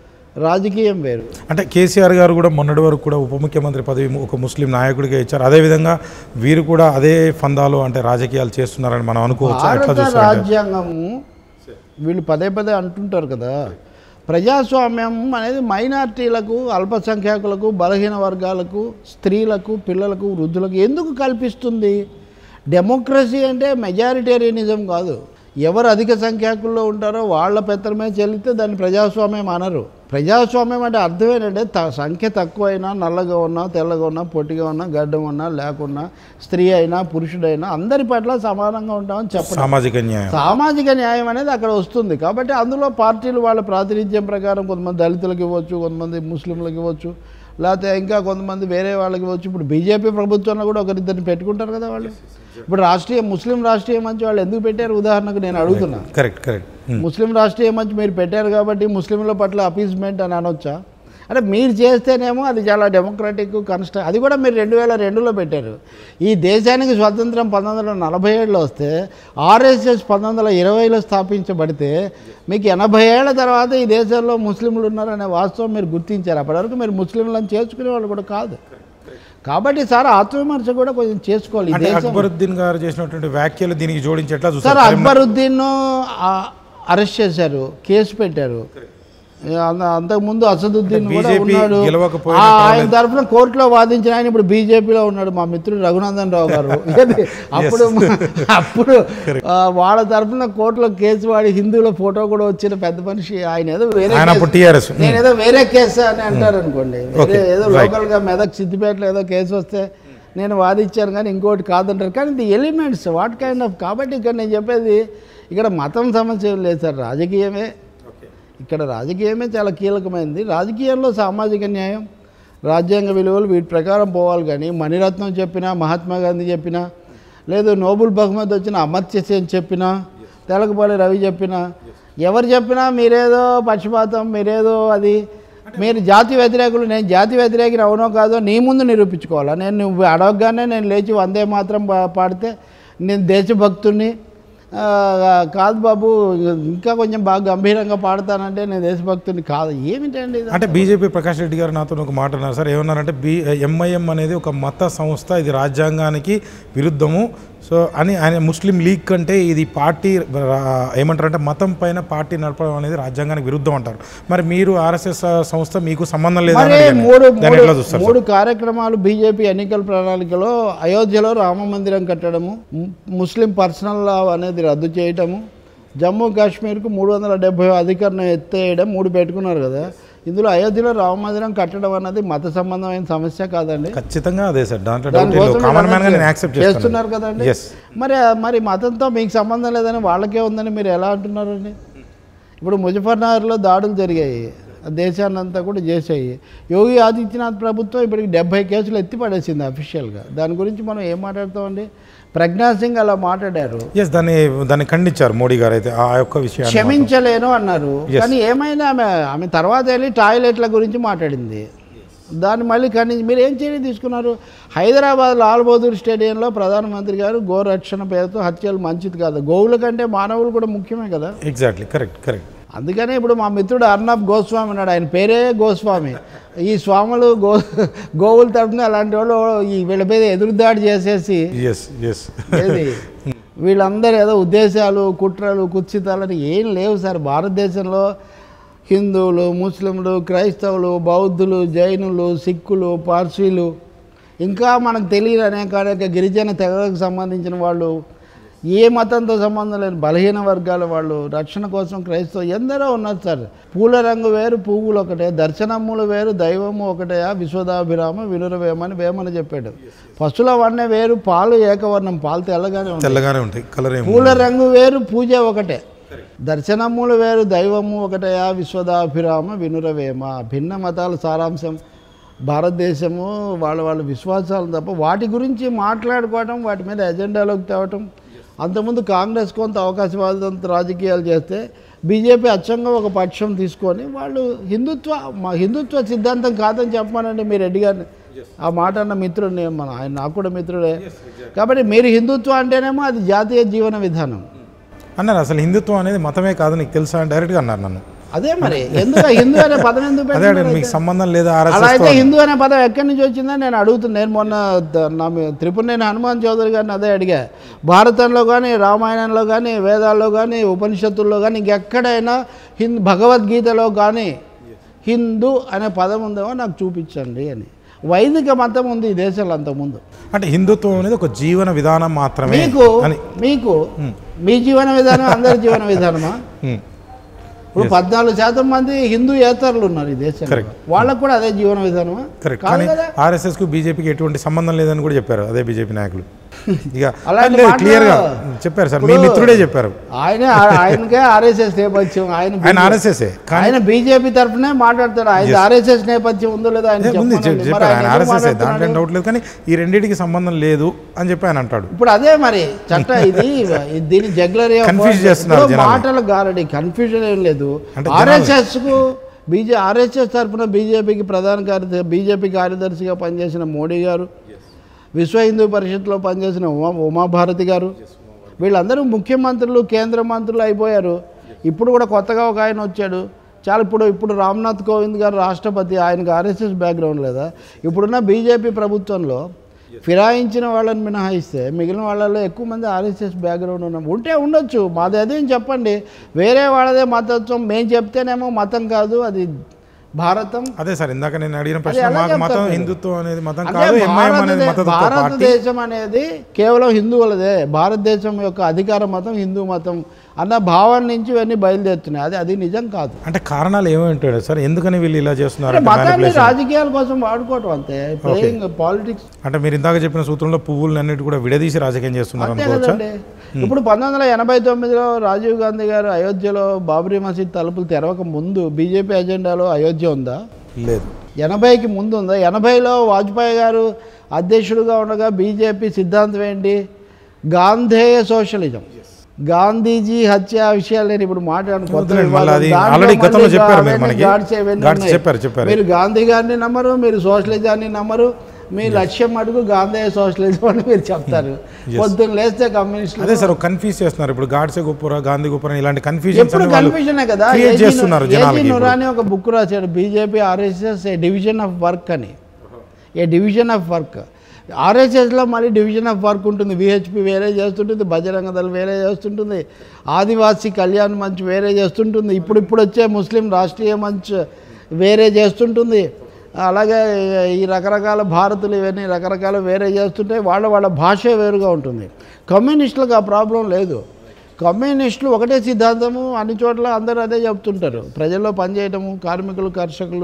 రాజకీయం వేరు
అంటే కేసీఆర్ గారు కూడా మొన్నటి వరకు కూడా ఉప ముఖ్యమంత్రి పదవి ఒక ముస్లిం నాయకుడిగా ఇచ్చారు అదేవిధంగా వీరు కూడా అదే ఫందాలు అంటే రాజకీయాలు చేస్తున్నారని మనం అనుకోవచ్చు ఎట్లా
భారత
చూస్తారు
రాజ్యాంగము వీళ్ళు పదే పదే అంటుంటారు కదా ప్రజాస్వామ్యం అనేది మైనార్టీలకు అల్పసంఖ్యాకులకు బలహీన వర్గాలకు స్త్రీలకు పిల్లలకు వృద్ధులకు ఎందుకు కల్పిస్తుంది డెమోక్రసీ అంటే మెజారిటేరియనిజం కాదు ఎవరు అధిక సంఖ్యాకుల్లో ఉంటారో వాళ్ళ పెత్తనమే చెల్లితే దాన్ని ప్రజాస్వామ్యం అనరు ప్రజాస్వామ్యం అంటే అర్థం ఏంటంటే త సంఖ్య తక్కువైనా నల్లగా ఉన్నా తెల్లగా ఉన్నా పొట్టిగా ఉన్నా గడ్డం ఉన్నా లేకున్నా స్త్రీ అయినా పురుషుడైనా అందరి పట్ల సమానంగా ఉంటామని చెప్పడం
సామాజిక న్యాయం
సామాజిక న్యాయం అనేది అక్కడ వస్తుంది కాబట్టి అందులో పార్టీలు వాళ్ళ ప్రాతినిధ్యం ప్రకారం కొంతమంది దళితులకు ఇవ్వచ్చు కొంతమంది ముస్లింలకు ఇవ్వచ్చు లేకపోతే ఇంకా కొంతమంది వేరే వాళ్ళకి ఇవ్వచ్చు ఇప్పుడు బీజేపీ ప్రభుత్వంలో కూడా ఒకరిద్దరిని పెట్టుకుంటారు కదా వాళ్ళు ఇప్పుడు రాష్ట్రీయ ముస్లిం రాష్ట్రీయ మంచి వాళ్ళు ఎందుకు పెట్టారు ఉదాహరణకు నేను అడుగుతున్నా
కరెక్ట్ కరెక్ట్
ముస్లిం రాష్ట్రీయ మంచి మీరు పెట్టారు కాబట్టి ముస్లింల పట్ల అపీజ్మెంట్ అని అనొచ్చా అంటే మీరు చేస్తేనేమో అది చాలా డెమోక్రాటిక్ కన్స్ట అది కూడా మీరు రెండు వేల రెండులో పెట్టారు ఈ దేశానికి స్వాతంత్రం పంతొమ్మిది వందల నలభై ఏడులో వస్తే ఆర్ఎస్ఎస్ పంతొమ్మిది వందల ఇరవైలో స్థాపించబడితే మీకు ఎనభై ఏళ్ల తర్వాత ఈ దేశంలో ముస్లింలు ఉన్నారనే వాస్తవం మీరు గుర్తించారు అప్పటివరకు మీరు ముస్లింలను చేర్చుకునే వాళ్ళు కూడా కాదు కాబట్టి సార్ ఆత్మవిమర్శ కూడా కొంచెం చేసుకోవాలి ఈ
అంటే
దేశం
అక్బరుద్దీన్ గారు చేసినటువంటి వ్యాఖ్యలు దీనికి జోడించి ఎట్లా
సార్
చూస్తారు
అక్బరుద్దీన్ అరెస్ట్ చేశారు కేసు పెట్టారు అంత- అంతకుముందు అసదుద్దీన్
అంటే
కూడా
BJP
ఉన్నాడు
గెలవకపోయినా
ఆ, ఆయన
పర్వాలేదు.
తరఫున కోర్టులో వాదించిన ఆయన ఇప్పుడు బీజేపీలో ఉన్నాడు మా మిత్రుడు రఘునందన్ రావు గారు ఏది? అప్పుడు అప్పుడు ఆ, వాళ్ళ తరఫున కోర్టులో కేసు వాడి హిందువుల ఫోటో కూడా వచ్చిన పెద్ద మనిషి ఆయన ఏదో వేరే
ఆయన
కేసు-
అప్పుడు టీఆర్ఎస్
నేను ఏదో వేరే కేసు అని అంటారు అనుకోండి
Okay,
వేరే ఏదో
right.
లోకల్గా మెదక్ సిద్దిపేటలో ఏదో కేసు వస్తే నేను వాదించాను కానీ ఇంకోటి కాదంటారు కానీ ఇది ఎలిమెంట్స్ వాట్ కైండ్ ఆఫ్ కాబట్టి ఇక్కడ నేను చెప్పేది ఇక్కడ మతం సమస్య ఏం లేదు సార్ రాజకీయమే ఇక్కడ రాజకీయమే చాలా కీలకమైనది రాజకీయంలో సామాజిక న్యాయం రాజ్యాంగ విలువలు వీటి ప్రకారం పోవాలి కానీ మణిరత్నం చెప్పినా మహాత్మా గాంధీ చెప్పినా లేదు నోబుల్ బహుమతి వచ్చిన అమర్త్య సేన్ చెప్పినా తెలకపల్లి రవి చెప్పినా ఎవరు చెప్పినా మీరేదో పక్షపాతం మీరేదో అది మీరు జాతి వ్యతిరేకులు నేను జాతి వ్యతిరేకిని అవునో కాదో నీ ముందు నిరూపించుకోవాలా నేను నువ్వు అడగగానే నేను లేచి వందే మాత్రం పా- పాడితే నేను దేశభక్తుడిని ఆ, కాదు బాబు ఇంకా కొంచెం బాగా గంభీరంగా పాడతానంటే నేను దేశభక్తుని కాదు ఏమిటండి ఇది?
అంటే బీజేపీ ప్రకాష్ రెడ్డి గారు నాతో ఒక మాట అన్నారు సార్ ఏమన్నారంటే బీ ఎంఐఎం అనేది ఒక మత సంస్థ ఇది రాజ్యాంగానికి విరుద్ధము సో అని ఆయన ముస్లిం లీగ్ కంటే ఇది పార్టీ రా- ఏమంటారంటే మతం పైన పార్టీ నడపడం అనేది రాజ్యాంగానికి విరుద్ధం అంటారు మరి మీరు ఆర్ఎస్ఎస్ సంస్థ మీకు సంబంధం లేదా
మరి మూడు
దాన్ని ఎట్లా
మూడు-
చూస్తారు
మూడు కార్యక్రమాలు బీజేపీ ఎన్నికల ప్రణాళికలో అయోధ్యలో రామ మందిరం కట్టడము ము- ముస్లిం పర్సనల్ లా అనేది రద్దు చేయటము జమ్మూ కాశ్మీర్కు మూడు వందల డెబ్బై అధికారం ఎత్తేయడం మూడు పెట్టుకున్నారు కదా ఇందులో అయోధ్యలో రామ మందిరం కట్టడం అన్నది మత సంబంధమైన సమస్య కాదండి
ఖచ్చితంగా అదే సార్ దాంట్లో డౌట్
దానికోసం
కామన్ మ్యాన్ గా
వీళ్ళు
నేను యాక్సెప్ట్
చేస్తున్నారు కదండి
ఎస్
మరి మరి మతంతో మీకు సంబంధం లేదని వాళ్ళకే ఉందని మీరు ఎలా అంటున్నారండి ఇప్పుడు ముజఫర్నగర్లో దాడులు జరిగాయి ఆ దేశాన్ని అంతా కూడా చేసాయి యోగి ఆదిత్యనాథ్ ప్రభుత్వం ఇప్పటికి డెబ్బై కేసులు ఎత్తి పడేసింది అఫీషియల్గా దాని గురించి మనం ఏం మాట్లాడతామండి ప్రజ్ఞా సింగ్ అలా మాట్లాడారు
ఎస్ దాన్ని దాన్ని ఖండించారు మోడీ గారు అయితే ఆ యొక్క విషయాన్ని
క్షమించలేను అన్నారు
Yes.
కానీ ఏమైనా ఆమె ఆమె తర్వాత వెళ్ళి టాయిలెట్ల గురించి మాట్లాడింది దాన్ని మళ్ళీ ఖండించి మీరు ఏం చర్య తీసుకున్నారు హైదరాబాద్ లాల్ బహదూర్ స్టేడియంలో ప్రధానమంత్రి గారు గోరక్షణ పేరుతో హత్యలు మంచిది కాదు గోవుల కంటే మానవులు కూడా ముఖ్యమే కదా
ఎగ్జాక్ట్లీ కరెక్ట్ కరెక్ట్
అందుకనే ఇప్పుడు మా మిత్రుడు అర్నబ్ గోస్వామి ఉన్నాడు ఆయన పేరే గోస్వామి ఈ స్వాములు గో గోవుల తరపున అలాంటి వాళ్ళు ఈ వీళ్ళ మీద ఎదురుదాడి చేసేసి
ఎస్ ఎస్
ఏది వీళ్ళందరూ ఏదో ఉద్దేశాలు కుట్రలు కుత్సితాలని ఏం లేవు సార్ భారతదేశంలో హిందువులు ముస్లింలు క్రైస్తవులు బౌద్ధులు జైనులు సిక్కులు పార్సీలు ఇంకా మనకు తెలియని అనేక అనేక గిరిజన తెగలకు సంబంధించిన వాళ్ళు ఏ మతంతో సంబంధం లేని బలహీన వర్గాల వాళ్ళు రక్షణ కోసం క్రైస్తవ ఎందరో ఉన్నారు సార్ పూల రంగు వేరు పువ్వులు ఒకటే దర్శనములు వేరు దైవము ఒకటే విశ్వదాభిరామ వినురవేమ అని వేమన చెప్పాడు పశుల వన్నే వేరు పాలు ఏకవర్ణం పాలు తెల్లగానే ఉంటాయి
తెల్లగానే ఉంటాయి కలర్ ఏమి
పూల రంగు వేరు పూజ ఒకటే దర్శనములు వేరు దైవము ఒకటయా విశ్వదాభిరామ వినురవేమ భిన్న మతాల సారాంశం భారతదేశము వాళ్ళ వాళ్ళ విశ్వాసాలు తప్ప వాటి గురించి మాట్లాడుకోవటం వాటి మీద ఎజెండాలోకి తేవటం అంతకుముందు కాంగ్రెస్ కొంత అవకాశవాదంత రాజకీయాలు చేస్తే బీజేపీ అచ్చంగా ఒక పక్షం తీసుకొని వాళ్ళు హిందుత్వ మా హిందుత్వ సిద్ధాంతం కాదని చెప్పమానండి మీరు రెడ్డి గారిని ఆ మాట అన్న మిత్రుడిని మన ఆయన నాకు కూడా మిత్రుడే కాబట్టి మీరు హిందుత్వం అంటేనేమో అది జాతీయ జీవన విధానం
అన్నారు అసలు హిందుత్వం అనేది మతమే కాదు నీకు తెలుసా అని డైరెక్ట్గా అన్నారు నన్ను
అదే మరి ఎందుకు హిందూ అనే పదం ఎందుకు
అదే
పెట్టారు
అడిగాను, మీకు సంబంధం లేదా
అలా
ఆర్ఎస్ఎస్
అయితే హిందూ అనే పదం ఎక్కడి నుంచి వచ్చిందని నేను అడుగుతున్నాను నేను మొన్న ద- నా మీ- త్రిపురనేని హనుమాన్ చౌదరి గారిని అదే అడిగా భారతంలో కానీ రామాయణంలో కానీ వేదాల్లో కానీ ఉపనిషత్తుల్లో కానీ ఇంకెక్కడైనా హింద్ భగవద్గీతలో కానీ హిందూ అనే పదం ఉందేమో నాకు చూపించండి అని వైదిక మతం ఉంది ఈ దేశంలో అంతకుముందు
అంటే హిందుత్వం అనేది ఒక జీవన విధానం మాత్రమే
మీకు
అని
మీకు మీ జీవన విధానం అందరి జీవన విధానమా
ఉమ్.
ఇప్పుడు పద్నాలుగు శాతం మంది హిందూ ఏతరులు ఉన్నారు ఈ దేశంలో
Correct.
వాళ్ళకు కూడా అదే జీవన విధానమా
కరెక్ట్
కాదు
కానీ
కదా
ఆర్ఎస్ఎస్ కు బీజేపీకి ఎటువంటి సంబంధం లేదని కూడా చెప్పారు అదే బీజేపీ నాయకులు ఇక
అలాంటి
లేదు
మాటలు-
క్లియర్ గా చెప్పారు సార్ మీ
ఇప్పుడు-
మిత్రుడే చెప్పారు
ఆయన ఆయనకే ఆర్ఎస్ఎస్ నేపథ్యం ఆయన
ఆయన
BJP
ఆర్ఎస్ఎస్ కానీ
ఆయన బీజేపీ తరఫునే మాట్లాడతాడు ఆయన ఆర్ఎస్ఎస్ నేపథ్యం ఉందో లేదో ఆయన
ఏ, ఉంది
చెప్పమనండి. మరి
చెప్పారు ఆయన
ఆయన ఎందుకు
ఆర్ఎస్ఎస్ దాంట్లో
మాట్లాడుతున్నాడు?
డౌట్ లేదు కానీ ఈ రెండింటికి సంబంధం లేదు అని చెప్పి ఆయన అంటాడు
ఇప్పుడు అదే మరి చట్ట ఇది ఇది- దీని జగ్లరీ
Confuse చేస్తున్నారు జనాలు.
మాటలు గారడి కన్ఫ్యూజన్ ఏం లేదు
అంటే జనాలు-
ఆర్ఎస్ఎస్ కు బీజే ఆర్ఎస్ఎస్ తరఫున బీజేపీకి ప్రధాన కార్యదర్శి బీజేపీ కార్యదర్శిగా పనిచేసిన మోడీ గారు విశ్వ హిందూ పరిషత్లో పనిచేసిన ఉమా ఉమాభారతి గారు వీళ్ళందరూ ముఖ్యమంత్రులు కేంద్ర మంత్రులు అయిపోయారు ఇప్పుడు కూడా కొత్తగా ఒక ఆయన వచ్చాడు చాలా ఇప్పుడు ఇప్పుడు రామ్నాథ్ కోవింద్ గారు రాష్ట్రపతి ఆయనకు ఆర్ఎస్ఎస్ బ్యాక్గ్రౌండ్ లేదా ఇప్పుడున్న బీజేపీ ప్రభుత్వంలో ఫిరాయించిన వాళ్ళని మినహాయిస్తే మిగిలిన వాళ్ళలో ఎక్కువ మంది ఆర్ఎస్ఎస్ బ్యాక్గ్రౌండ్ ఉన్నాం ఉంటే ఉండొచ్చు మాది అదేం చెప్పండి వేరే వాళ్ళదే మతత్వం మేము చెప్తేనేమో మతం కాదు అది భారతం
అదే సార్ ఇందాక నేను అడిగిన
అది
ప్రశ్న
ఎలా
మాకు మతం
చెప్తారు?
హిందుత్వం అనేది మతం
అంటే
కాదు ఎంఐఎం అనేది
భారతదే-
మతం పార్టీ
భారతదేశం అనేది కేవలం హిందువులదే భారతదేశం యొక్క అధికార మతం హిందూ మతం అన్న భావన నుంచి ఇవన్నీ బయలుదేరుతున్నాయి అది అది నిజం కాదు
అంటే కారణాలు ఏమేంటాడు సార్ ఎందుకని వీళ్ళు ఇలా చేస్తున్నారు
అంటే
అంటే
మతాన్ని
manipulation?
రాజకీయాల కోసం వాడుకోవటం అంతే ప్లేయింగ్ పాలిటిక్స్
అంటే మీరు ఇందాక చెప్పిన సూత్రంలో పువ్వులు అన్నిటి కూడా విడదీసి రాజకీయం చేస్తున్నారు
అంతే
అనుకోవచ్చా
కదండి ఇప్పుడు పంతొమ్మిది వందల ఎనభై తొమ్మిదిలో రాజీవ్ గాంధీ గారు అయోధ్యలో బాబ్రీ మసీద్ తలుపులు తెరవక ముందు బీజేపీ ఎజెండాలో అయోధ్య ఉందా
లేదు
ఎనభైకి ముందు ఉందా ఎనభైలో వాజ్పేయి గారు అధ్యక్షుడిగా ఉండగా బీజేపీ సిద్ధాంతం ఏంటి గాంధేయ సోషలిజం గాంధీజీ హత్య విషయాలు నేను ఇప్పుడు మాట్లాడను కొత్త
వద్దులేండి,
వివాదం.
మళ్ళీ అది
దాంట్లో
already గతంలో
మళ్ళీ
చెప్పారు మీరు
అవన్నీ
మనకి.
గాడ్సే ఇవన్నీ
గాడ్సే
ఉన్నాయి.
చెప్పారు, చెప్పారు.
మీరు గాంధీ గారిని నమ్మరు మీరు సోషలిజాన్ని నమ్మరు మీ లక్ష్యం అడుగు గాంధేయ సోషలిజం అని మీరు చెప్తారు పొద్దున్న లేస్తే కమ్యూనిస్టులు
అదే సార్ కన్ఫ్యూజ్ చేస్తున్నారు ఇప్పుడు గాడ్సే గొప్పరా గాంధీ గొప్పరా ఇలాంటి కన్ఫ్యూజన్స్
ఎప్పుడు కన్ఫ్యూజనే కదా
క్రియేట్
ఏజీ
చేస్తున్నారు
ను- ఏజీ
జనాలకి ఇప్పుడు.
నురాని ఒక బుక్ రాశాడు BJP RSS a division of work అని ఏ డివిజన్ ఆఫ్ వర్క్ ఆర్ఎస్ఎస్లో మళ్ళీ డివిజన్ ఆఫ్ వర్క్ ఉంటుంది విహెచ్పి వేరే చేస్తుంటుంది బజరంగ దళ్ వేరే చేస్తుంటుంది ఆదివాసీ కళ్యాణ్ మంచ్ వేరే చేస్తుంటుంది ఇప్పుడు ఇప్పుడు వచ్చే ముస్లిం రాష్ట్రీయ మంచ్ వేరే చేస్తుంటుంది అలాగే ఈ రకరకాల భారతులు ఇవన్నీ రకరకాల వేరే చేస్తుంటే వాళ్ళ వాళ్ళ భాష వేరుగా ఉంటుంది కమ్యూనిస్టులకు ఆ ప్రాబ్లం లేదు కమ్యూనిస్టులు ఒకటే సిద్ధాంతము అన్ని చోట్ల అందరూ అదే చెప్తుంటారు ప్రజల్లో పనిచేయటము కార్మికులు కర్షకులు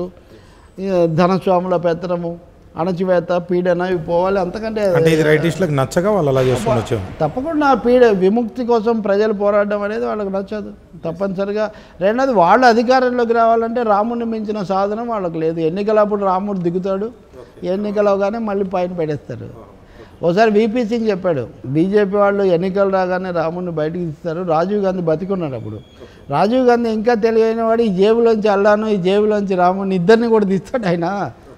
ఈ ధనస్వాముల పెత్తనము అణచివేత పీడన ఇవి పోవాలి అంతకంటే
అంటే ఇది రైటిస్టులకు నచ్చగా వాళ్ళు అలా చేస్తుండొచ్చు
తప్పకుండా పీడ విముక్తి కోసం ప్రజలు పోరాడడం అనేది వాళ్ళకి నచ్చదు తప్పనిసరిగా రెండోది వాళ్ళు అధికారంలోకి రావాలంటే రాముడిని మించిన సాధనం వాళ్ళకి లేదు ఎన్నికలప్పుడు రాముడు దిగుతాడు ఎన్నికలవగానే మళ్ళీ పైన పెడేస్తారు ఒకసారి వీపీ సింగ్ చెప్పాడు బీజేపీ వాళ్ళు ఎన్నికలు రాగానే రాముడిని బయటికి తీస్తారు రాజీవ్ గాంధీ బతికున్నాడు అప్పుడు రాజీవ్ గాంధీ ఇంకా తెలియని వాడు ఈ జేబులోంచి అల్లాను ఈ జేబులోంచి రాముడిని ఇద్దరిని కూడా తీస్తాడు ఆయన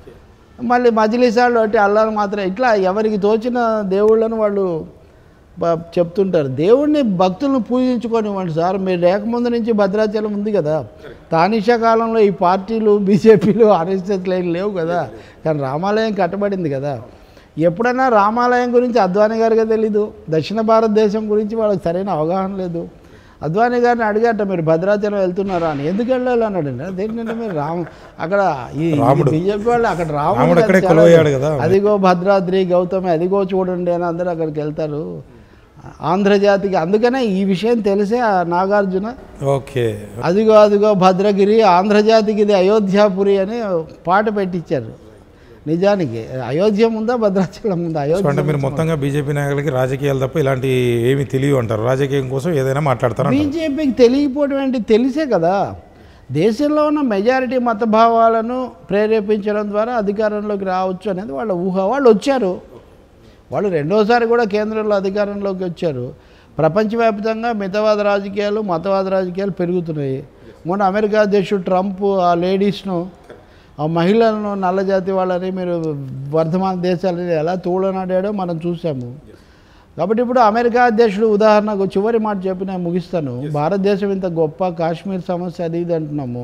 మళ్ళీ మజిలీసాళ్ళు అంటే అల్లాను మాత్రం ఇట్లా ఎవరికి తోచిన దేవుళ్ళను వాళ్ళు బ- చెప్తుంటారు దేవుడిని భక్తులను పూజించుకోనివ్వండి సార్ మీరు లేకముందు నుంచి భద్రాచలం ఉంది కదా తానిషా కాలంలో ఈ పార్టీలు బీజేపీలు ఆర్ఎస్ఎస్లు ఏం లేవు కదా కానీ రామాలయం కట్టబడింది కదా ఎప్పుడైనా రామాలయం గురించి అద్వానీ గారిగా తెలీదు దక్షిణ భారతదేశం గురించి వాళ్ళకి సరైన అవగాహన లేదు అద్వానీ గారిని అడిగాట మీరు భద్రాచలం వెళ్తున్నారా అని ఎందుకు వెళ్ళాలి అన్నాడు అదేంటంటే మీరు రామ్ అక్కడ ఈ
రాముడు.
బీజేపీ వాళ్ళు అక్కడ రాముడు
రాముడు అక్కడే
చాలా-
కొలువయ్యాడు కదా.
అదిగో భద్రాద్రి గౌతమి అదిగో చూడండి అని అందరూ అక్కడికి వెళ్తారు ఆంధ్రజాతికి అందుకనే ఈ విషయం తెలిసే ఆ నాగార్జున
ఓకే
అదిగో అదిగో భద్రగిరి ఆంధ్రజాతికి ఇది అయోధ్యాపురి అని పాట పెట్టించారు నిజానికి అయోధ్య ఉందా భద్రాచలం ఉందా
సో అంటే
అయోధ్య
మీరు మొత్తంగా బీజేపీ నాయకులకి రాజకీయాలు తప్ప ఇలాంటి ఏమి తెలియవు అంటారు రాజకీయం కోసం ఏదైనా మాట్లాడతారు అంటారు.
బీజేపీకి తెలియకపోవడం ఏంటి తెలిసే కదా దేశంలో ఉన్న మెజారిటీ మత భావాలను ప్రేరేపించడం ద్వారా అధికారంలోకి రావచ్చు అనేది వాళ్ళ ఊహ వాళ్ళు వచ్చారు వాళ్ళు రెండోసారి కూడా కేంద్రంలో అధికారంలోకి వచ్చారు ప్రపంచవ్యాప్తంగా మితవాద రాజకీయాలు మతవాద రాజకీయాలు పెరుగుతున్నాయి మొన్న అమెరికా అధ్యక్షుడు ట్రంప్ ఆ లేడీస్ను ఆ మహిళలను నల్లజాతి వాళ్ళని మీరు వర్ధమాన దేశాలని ఎలా తూలనాడాడో మనం చూసాము కాబట్టి ఇప్పుడు అమెరికా అధ్యక్షుడు ఉదాహరణకు చివరి మాట చెప్పి నేను ముగిస్తాను భారతదేశం ఇంత గొప్ప కాశ్మీర్ సమస్య అది ఇది అంటున్నాము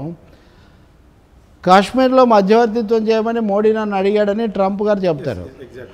కాశ్మీర్లో మధ్యవర్తిత్వం చేయమని మోడీ నన్ను అడిగాడని ట్రంప్ గారు చెప్తారు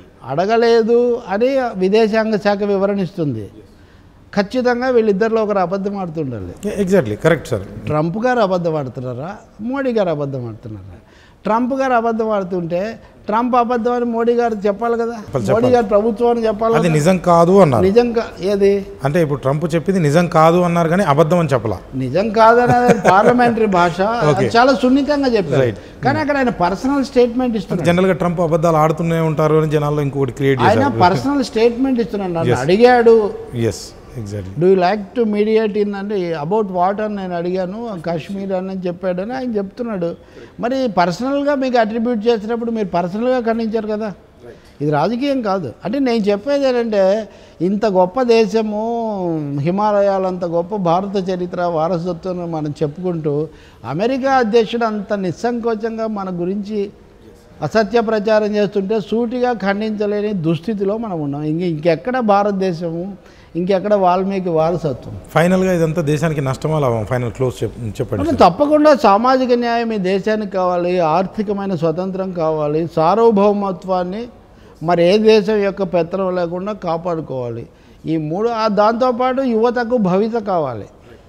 అడగలేదు అని విదేశాంగ శాఖ వివరణిస్తుంది ఖచ్చితంగా వీళ్ళిద్దరిలో ఒకరు అబద్ధం ఆడుతుండాలి
ఎగ్జాక్ట్లీ కరెక్ట్ సార్
ట్రంప్ గారు అబద్ధం ఆడుతున్నారా మోడీ గారు అబద్ధం ఆడుతున్నారా ట్రంప్ గారు అబద్ధం ఆడుతుంటే ట్రంప్ అబద్ధం అని మోడీ గారు చెప్పాలి కదా
చెప్పాలి.
మోడీ గారు ప్రభుత్వం అని చెప్పాలి
అది
కదా.
నిజం కాదు అన్నారు
నిజంగా ఏది
అంటే ఇప్పుడు ట్రంప్ చెప్పింది నిజం కాదు అన్నారు కానీ అబద్ధం అని చెప్పలా
నిజం కాదనేది పార్లమెంటరీ భాష అది
Okay.
చాలా సున్నితంగా చెప్పారు
Right.
కానీ అక్కడ ఆయన పర్సనల్ స్టేట్మెంట్ ఇస్తున్నాడు
జనరల్ గా ట్రంప్ అబద్ధాలు ఆడుతూనే ఉంటారు అని జనాల్లో ఇంకొకటి క్రియేట్
ఆయన
చేశారు
పర్సనల్ స్టేట్మెంట్ ఇస్తున్నాడు నన్ను
Yes.
అడిగాడు
yes exactly
do you like to mediate in అంటే అబౌట్ వాట్ అని నేను అడిగాను కాశ్మీర్ అని చెప్పాడని ఆయన చెప్తున్నాడు మరి పర్సనల్గా మీకు అట్రిబ్యూట్ చేసినప్పుడు మీరు పర్సనల్గా ఖండించారు కదా ఇది రాజకీయం కాదు అంటే నేను చెప్పేది ఏంటంటే ఇంత గొప్ప దేశము హిమాలయాలంత గొప్ప భారత చరిత్ర వారసత్వం మనం చెప్పుకుంటూ అమెరికా అధ్యక్షుడు అంత నిస్సంకోచంగా మన గురించి అసత్య ప్రచారం చేస్తుంటే సూటిగా ఖండించలేని దుస్థితిలో మనం ఉన్నాం ఇంక ఇంకెక్కడ భారతదేశము ఇంకెక్కడ వాల్మీకి వారసత్వం
ఫైనల్ గా ఇదంతా దేశానికి నష్టమా లాభం ఫైనల్ క్లోజ్ చెప్పండి
అంటే
సార్.
తప్పకుండా సామాజిక న్యాయం ఈ దేశానికి కావాలి ఆర్థికమైన స్వతంత్రం కావాలి సార్వభౌమత్వాన్ని మరి ఏ దేశం యొక్క పెత్తనం లేకుండా కాపాడుకోవాలి ఈ మూడు ఆ దాంతోపాటు యువతకు భవిత కావాలి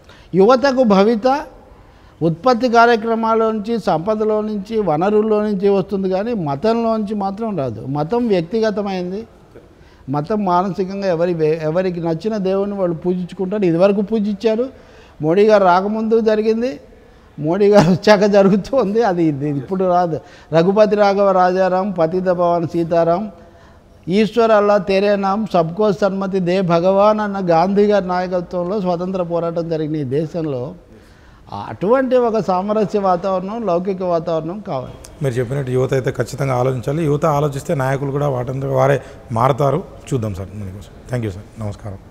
యువతకు భవిత ఉత్పత్తి కార్యక్రమాల నుంచి సంపదలో నుంచి వనరుల్లో నుంచి వస్తుంది కానీ మతంలో నుంచి మాత్రం రాదు మతం వ్యక్తిగతమైంది మతం మానసికంగా ఎవరి ఎవరికి నచ్చిన దేవుని వాళ్ళు పూజించుకుంటారు ఇదివరకు పూజించారు మోడీ గారు రాకముందు జరిగింది మోడీ గారు వచ్చాక జరుగుతుంది అది ఇది ఇప్పుడు రాదు రఘుపతి రాఘవ రాజారాం పతిత భవన్ సీతారాం ఈశ్వర్ అల్లా తేరే నామ్ సబ్కో సన్మతి దే భగవాన్ అన్న గాంధీ గారి నాయకత్వంలో స్వతంత్ర పోరాటం జరిగిన ఈ దేశంలో అటువంటి ఒక సామరస్య వాతావరణం లౌకిక వాతావరణం కావాలి
మీరు చెప్పినట్టు యువత అయితే ఖచ్చితంగా ఆలోచించాలి యువత ఆలోచిస్తే నాయకులు కూడా వాటంతా వారే మారతారు చూద్దాం సార్ దానికోసం థ్యాంక్ యూ సార్ నమస్కారం